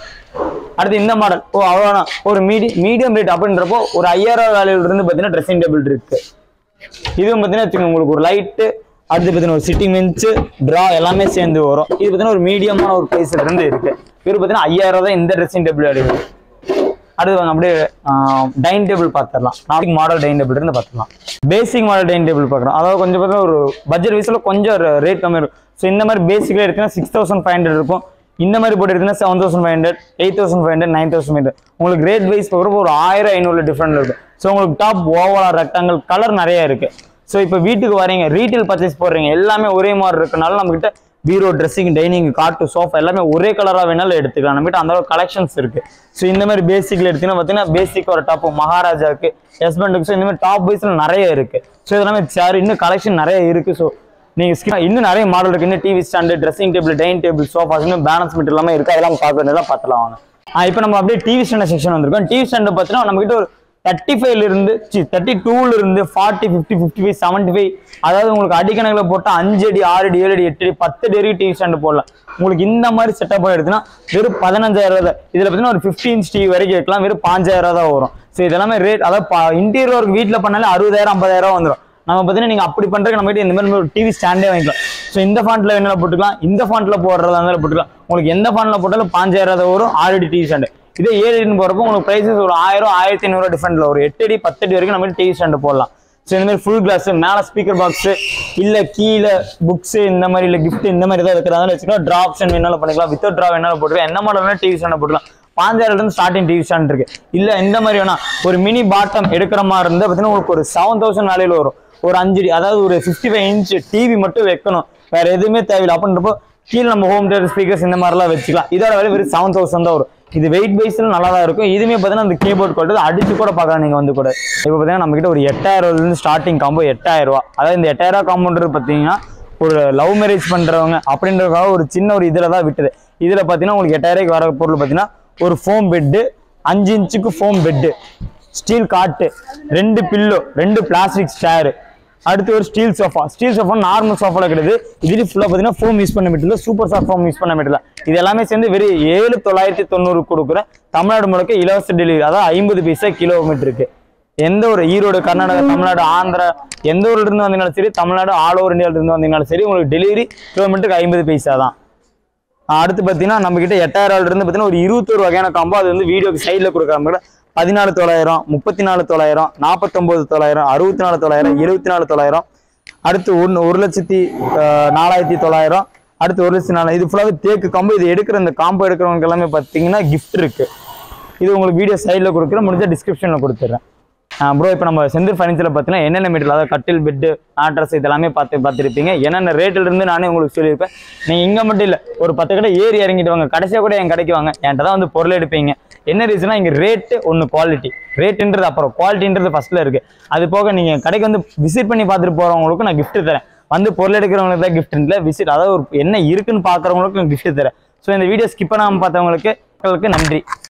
அடுத்து இந்த மாடல் ஓ அவ்வளோதான் ஒரு மீடி மீடியம் ரேட் அப்படின்றப்போ ஒரு ஐயாயிரம் வேலையில இருந்து பார்த்தீங்கன்னா ட்ரெஸ்ஸிங் டேபிள் இருக்கு இதுவும் பார்த்தீங்கன்னா வச்சுக்கோங்க உங்களுக்கு ஒரு லைட்டு அடுத்து பார்த்தீங்கன்னா ஒரு சிட்டிங் பெஞ்சு ட்ரா எல்லாமே சேர்ந்து வரும் இது பார்த்தீங்கன்னா ஒரு மீடியமான ஒரு ப்ரைஸ்ல இருந்து இருக்கு இவர் பார்த்தீங்கன்னா ஐயாயிரம் தான் இந்த ட்ரெஸ்ஸிங் டேபிள் அடிக்கும் அடுத்து வாங்க அப்படியே டைனிங் டேபிள் பார்த்துடலாம் நாளைக்கு மாடல் டைனிங் டேபிள் இருந்து பார்த்துக்கலாம் பேசிக் மாடல் டைனிங் டேபிள் பார்க்குறோம் அதாவது கொஞ்சம் பார்த்தா ஒரு பட்ஜெட் வைஸில் கொஞ்சம் ரேட் கம்மி இருக்கும் ஸோ இந்த மாதிரி பேசிக்கில் எடுத்தீங்கன்னா சிக்ஸ் தௌசண்ட் ஃபைவ் ஹண்ட்ரட் இருக்கும் இந்த மாதிரி போட்டு எடுத்தீங்கன்னா seven thousand five hundred eight thousand five hundred nine thousand five உங்களுக்கு ரேட் வைஸ் பார்க்குறப்போ ஒரு ஆயிரம் ஐநூறு டிஃப்ரெண்ட் இருக்கும் ஸோ உங்களுக்கு டாப் ஓவலா ரெக்டாங்கல் கலர் நிறைய இருக்கு ஸோ இப்போ வீட்டுக்கு வரீங்க ரீட்டைல் பர்ச்சேஸ் போடுறீங்க எல்லாமே ஒரே மாதிரி இருக்கனால நம்மகிட்ட பீரோ ட்ரெஸ்ஸிங் டைனிங் காட்டு சோஃபா எல்லாமே ஒரே கலராக வேணாலும் எடுத்துக்கலாம் நம்மகிட்ட அந்த அளவுக்கு கலெக்ஷன்ஸ் இருக்கு ஸோ இந்த மாதிரி பேசிக்ல எடுத்தீங்கன்னா பார்த்தீங்கன்னா பேசிக் ஒரு டாப் மகாராஜாக்கு ஹஸ்பண்டுக்கு ஸோ இந்த மாதிரி டாப் வைஸ்ல நிறைய இருக்கு ஸோ இதெல்லாமே சேர் இன்னும் கலெக்ஷன் நிறைய இருக்கு ஸோ நீங்க ஸ்கிரீன் இன்னும் நிறைய மாடல் இருக்கு இன்னும் TV stand dressing table dining table sofas இன்னும் பேலன்ஸ் மீட் எல்லாமே இருக்கு அதெல்லாம் பார்க்க வேண்டியதெல்லாம் பார்த்துலாம் வாங்க ஆ இப்போ நம்ம அப்படியே டிவி ஸ்டாண்ட் செக்ஷன் வந்திருக்கோம் டிவி ஸ்டாண்டு பார்த்தீங்கன்னா நம்ம கிட்ட ஒரு தேர்ட்டி ஃபைவ்ல இருந்து தேர்ட்டி டூல இருந்து forty fifty fifty five seventy five அதாவது உங்களுக்கு அடிக்கணக்கில் போட்டால் அஞ்சு அடி ஆறு அடி ஏழு அடி எட்டு அடி பத்து அடி வரைக்கும் டிவி ஸ்டாண்டு போடலாம் உங்களுக்கு இந்த மாதிரி செட்டப் எடுத்துன்னா வெறும் பதினஞ்சாயிரம் ரூபாய் தான் இதில் பார்த்தீங்கன்னா ஒரு ஃபிஃப்டி இன்ச் டிவி வரைக்கும் வைக்கலாம் வெறும் பாஞ்சாயிரம் ரூபா தான் வரும் ஸோ இதெல்லாமே ரேட் அதாவது இன்டீரியர் ஒர்க் வீட்டில் பண்ணாலே அறுபதாயிரம் ஐம்பதாயிரம் ரூபா வந்துடும் நம்ம பார்த்தீங்கன்னா நீங்கள் அப்படி பண்ணுறதுக்கு நம்ம கிட்ட இந்த மாதிரி ஒரு டிவி ஸ்டாண்டே வாங்கிக்கலாம் ஸோ இந்த ஃபாண்ட்டில் வேணாலும் போட்டுக்கலாம் இந்த ஃபாண்ட்டில் போடுறதா இருந்தாலும் போட்டுக்கலாம் உங்களுக்கு எந்த ஃபாண்ட்டில் போட்டாலும் பாஞ்சாயிரம் ரூபா வரும் ஆறு அடி டிவி ஸ்டாண்டு இதே ஏழு அடின்னு போகிறப்போ உங்களுக்கு ப்ரைஸஸ் ஒரு ஆயிரம் ஆயிரத்தி ஐநூறு டிஃப்ரெண்ட்ல ஒரு எட்டு அடி பத்து அடி வரைக்கும் நம்ம டிவி ஸ்டாண்டு போடலாம் ஸோ இந்த மாதிரி ஃபுல் கிளாஸ் மேலே ஸ்பீக்கர் பாக்ஸ் இல்லை கீழே புக்ஸ் இந்த மாதிரி இல்லை gift இந்த மாதிரி ஏதாவது வைக்கிறதா வச்சுக்கலாம் ட்ரா ஆப்ஷன் வேணாலும் பண்ணிக்கலாம் வித்தவுட் ட்ரா வேணாலும் போட்டுக்கலாம் என்ன மாடல் வேணாலும் டிவி ஸ்டாண்ட் போட்டுக்கலாம் பாஞ்சாயிரம் இருந்து ஸ்டார்டிங் டிவி ஸ்டாண்ட் இருக்கு இல்ல இந்த மாதிரி வேணா ஒரு மினி பாட்டம் எடுக்கிற மாதிரி இருந்தா பார்த்தீங்கன்னா உங்களுக்கு ஒரு செவன் தௌசண்ட் வேலையில வரும் ஒரு அஞ்சு அடி, அதாவது ஒரு ஃபிஃப்டி ஃபைவ் இன்ச் டிவி மட்டும் வைக்கணும் வேற எதுவுமே தேவையில்லை அப்படின்றப்போ கீழே நம்ம ஹோம் தேட்டர் ஸ்பீக்கர்ஸ் இந்த மாதிரிலாம் வச்சுக்கலாம் இதோட விலை வெறும் செவன் தௌசண்ட் தான் வரும் இது வெயிட் வைஸ்ல நல்லா தான் இருக்கும் இதுவுமே பார்த்தீங்கன்னா அந்த கீபோர்ட் கொண்டு அடிச்சு கூட பார்க்கலாம் நீங்க வந்து கூட இப்போ பார்த்தீங்கன்னா நம்ம கிட்ட ஒரு எட்டாயிரம் ரூபாயிலிருந்து ஸ்டார்டிங் காம்போ எட்டாயிரம் ரூபா அதாவது இந்த எட்டாயிரம் ரூபா காம்பவுண்டர் பார்த்தீங்கன்னா ஒரு லவ் மேரேஜ் பண்றவங்க அப்படின்றதுக்காக ஒரு சின்ன ஒரு இதுல தான் விட்டுது இதுல பார்த்தீங்கன்னா உங்களுக்கு எட்டாயிரம் ரூபாய்க்கு வர பொருள் பார்த்தீங்கன்னா ஒரு ஃபோம் பெட்டு அஞ்சு இன்ச்சுக்கு ஃபோம் பெட்டு ஸ்டீல் காட்டு ரெண்டு பில்லோ ரெண்டு பிளாஸ்டிக் ஸ்டேரு அடுத்து ஒரு steel sofa steel sofa normal சோஃபால கிடையாது இதுல ஃபுல்லா பார்த்தீங்கன்னா ஃபோம் யூஸ் பண்ண material super soft foam use பண்ண மெட்டீரியல் இது எல்லாமே சேர்ந்து வெறும் ஏழு தொள்ளாயிரத்தி தொண்ணூறு கொடுக்குற தமிழ்நாடு முழுக்க இலவச டெலிவரி அதாவது ஐம்பது பைசா கிலோமீட்டருக்கு எந்த ஒரு ஈரோடு கர்நாடகா தமிழ்நாடு ஆந்திரா எந்த ஊர்ல இருந்து வந்தீங்கனாலும் சரி தமிழ்நாடு ஆல் ஓவர் இந்தியாவில இருந்து வந்தீங்கனாலும் சரி உங்களுக்கு டெலிவரி கிலோமீட்டருக்கு ஐம்பது பைசா தான் அடுத்து பார்த்தீங்கன்னா நம்ம கிட்ட எட்டாயிரம் ரூபாயில இருந்து பார்த்தீங்கன்னா ஒரு இருபத்தொரு வகையான காம்போ அது வந்து வீடியோக்கு சைடில் கொடுக்குற பதினாலு தொள்ளாயிரம் முப்பத்தி நாலு தொள்ளாயிரம் நாற்பத்தொம்பது தொள்ளாயிரம் அறுபத்தி நாலு தொள்ளாயிரம் இருபத்தி நாலு தொள்ளாயிரம் அடுத்து ஒன்று ஒரு லட்சத்தி ஆஹ், நாலாயிரத்தி தொள்ளாயிரம் அடுத்து ஒரு லட்சத்தி நாலு இது ஃபுல்லாகவே தேக்கு காம்போ இது எடுக்கிற இந்த காம்போ எடுக்கிறவங்க எல்லாமே பார்த்தீங்கன்னா gift இருக்கு இது உங்களுக்கு வீடியோ சைடில் கொடுக்குறேன் முடிஞ்ச டிஸ்கிரிப்ஷனில் கொடுத்துட்றேன் ப்ரோ இப்போ நம்ம செந்தில் ஃபர்னிச்சரில் பார்த்தீங்கன்னா என்னென்ன மெட்டீரியல் அதாவது கட்டில் பெட்டு மேட்ரஸ் இதெல்லாமே பார்த்து பார்த்துருப்பீங்க என்னென்ன ரேட்டில் இருந்து நானே உங்களுக்கு சொல்லியிருப்பேன் நீங்கள் இங்கே மட்டும் இல்லை ஒரு பத்து கடை ஏறி இறங்கிட்டு வாங்க கடைசியாக கூட என் கடைக்கு வாங்க என்கிட்ட தான் வந்து பொருள் எடுப்பீங்க என்ன ரீசனா இங்கே ரேட்டு ஒன்று குவாலிட்டி ரேட்டுன்றது அப்புறம் குவாலிட்டின்றது ஃபர்ஸ்ட்ல இருக்கு அது போக நீங்கள் கடைக்கு வந்து விசிட் பண்ணி பார்த்துட்டு போகிறவங்களுக்கு நான் gift தரேன் வந்து பொருள் எடுக்கிறவங்களுக்கு தான் gift இல்லை விசிட் அதாவது ஒரு என்ன இருக்குன்னு பார்க்குறவங்களுக்கு gift தரேன் ஸோ இந்த வீடியோ ஸ்கிப் பண்ணாமல் பார்த்தவங்களுக்கு உங்களுக்கு நன்றி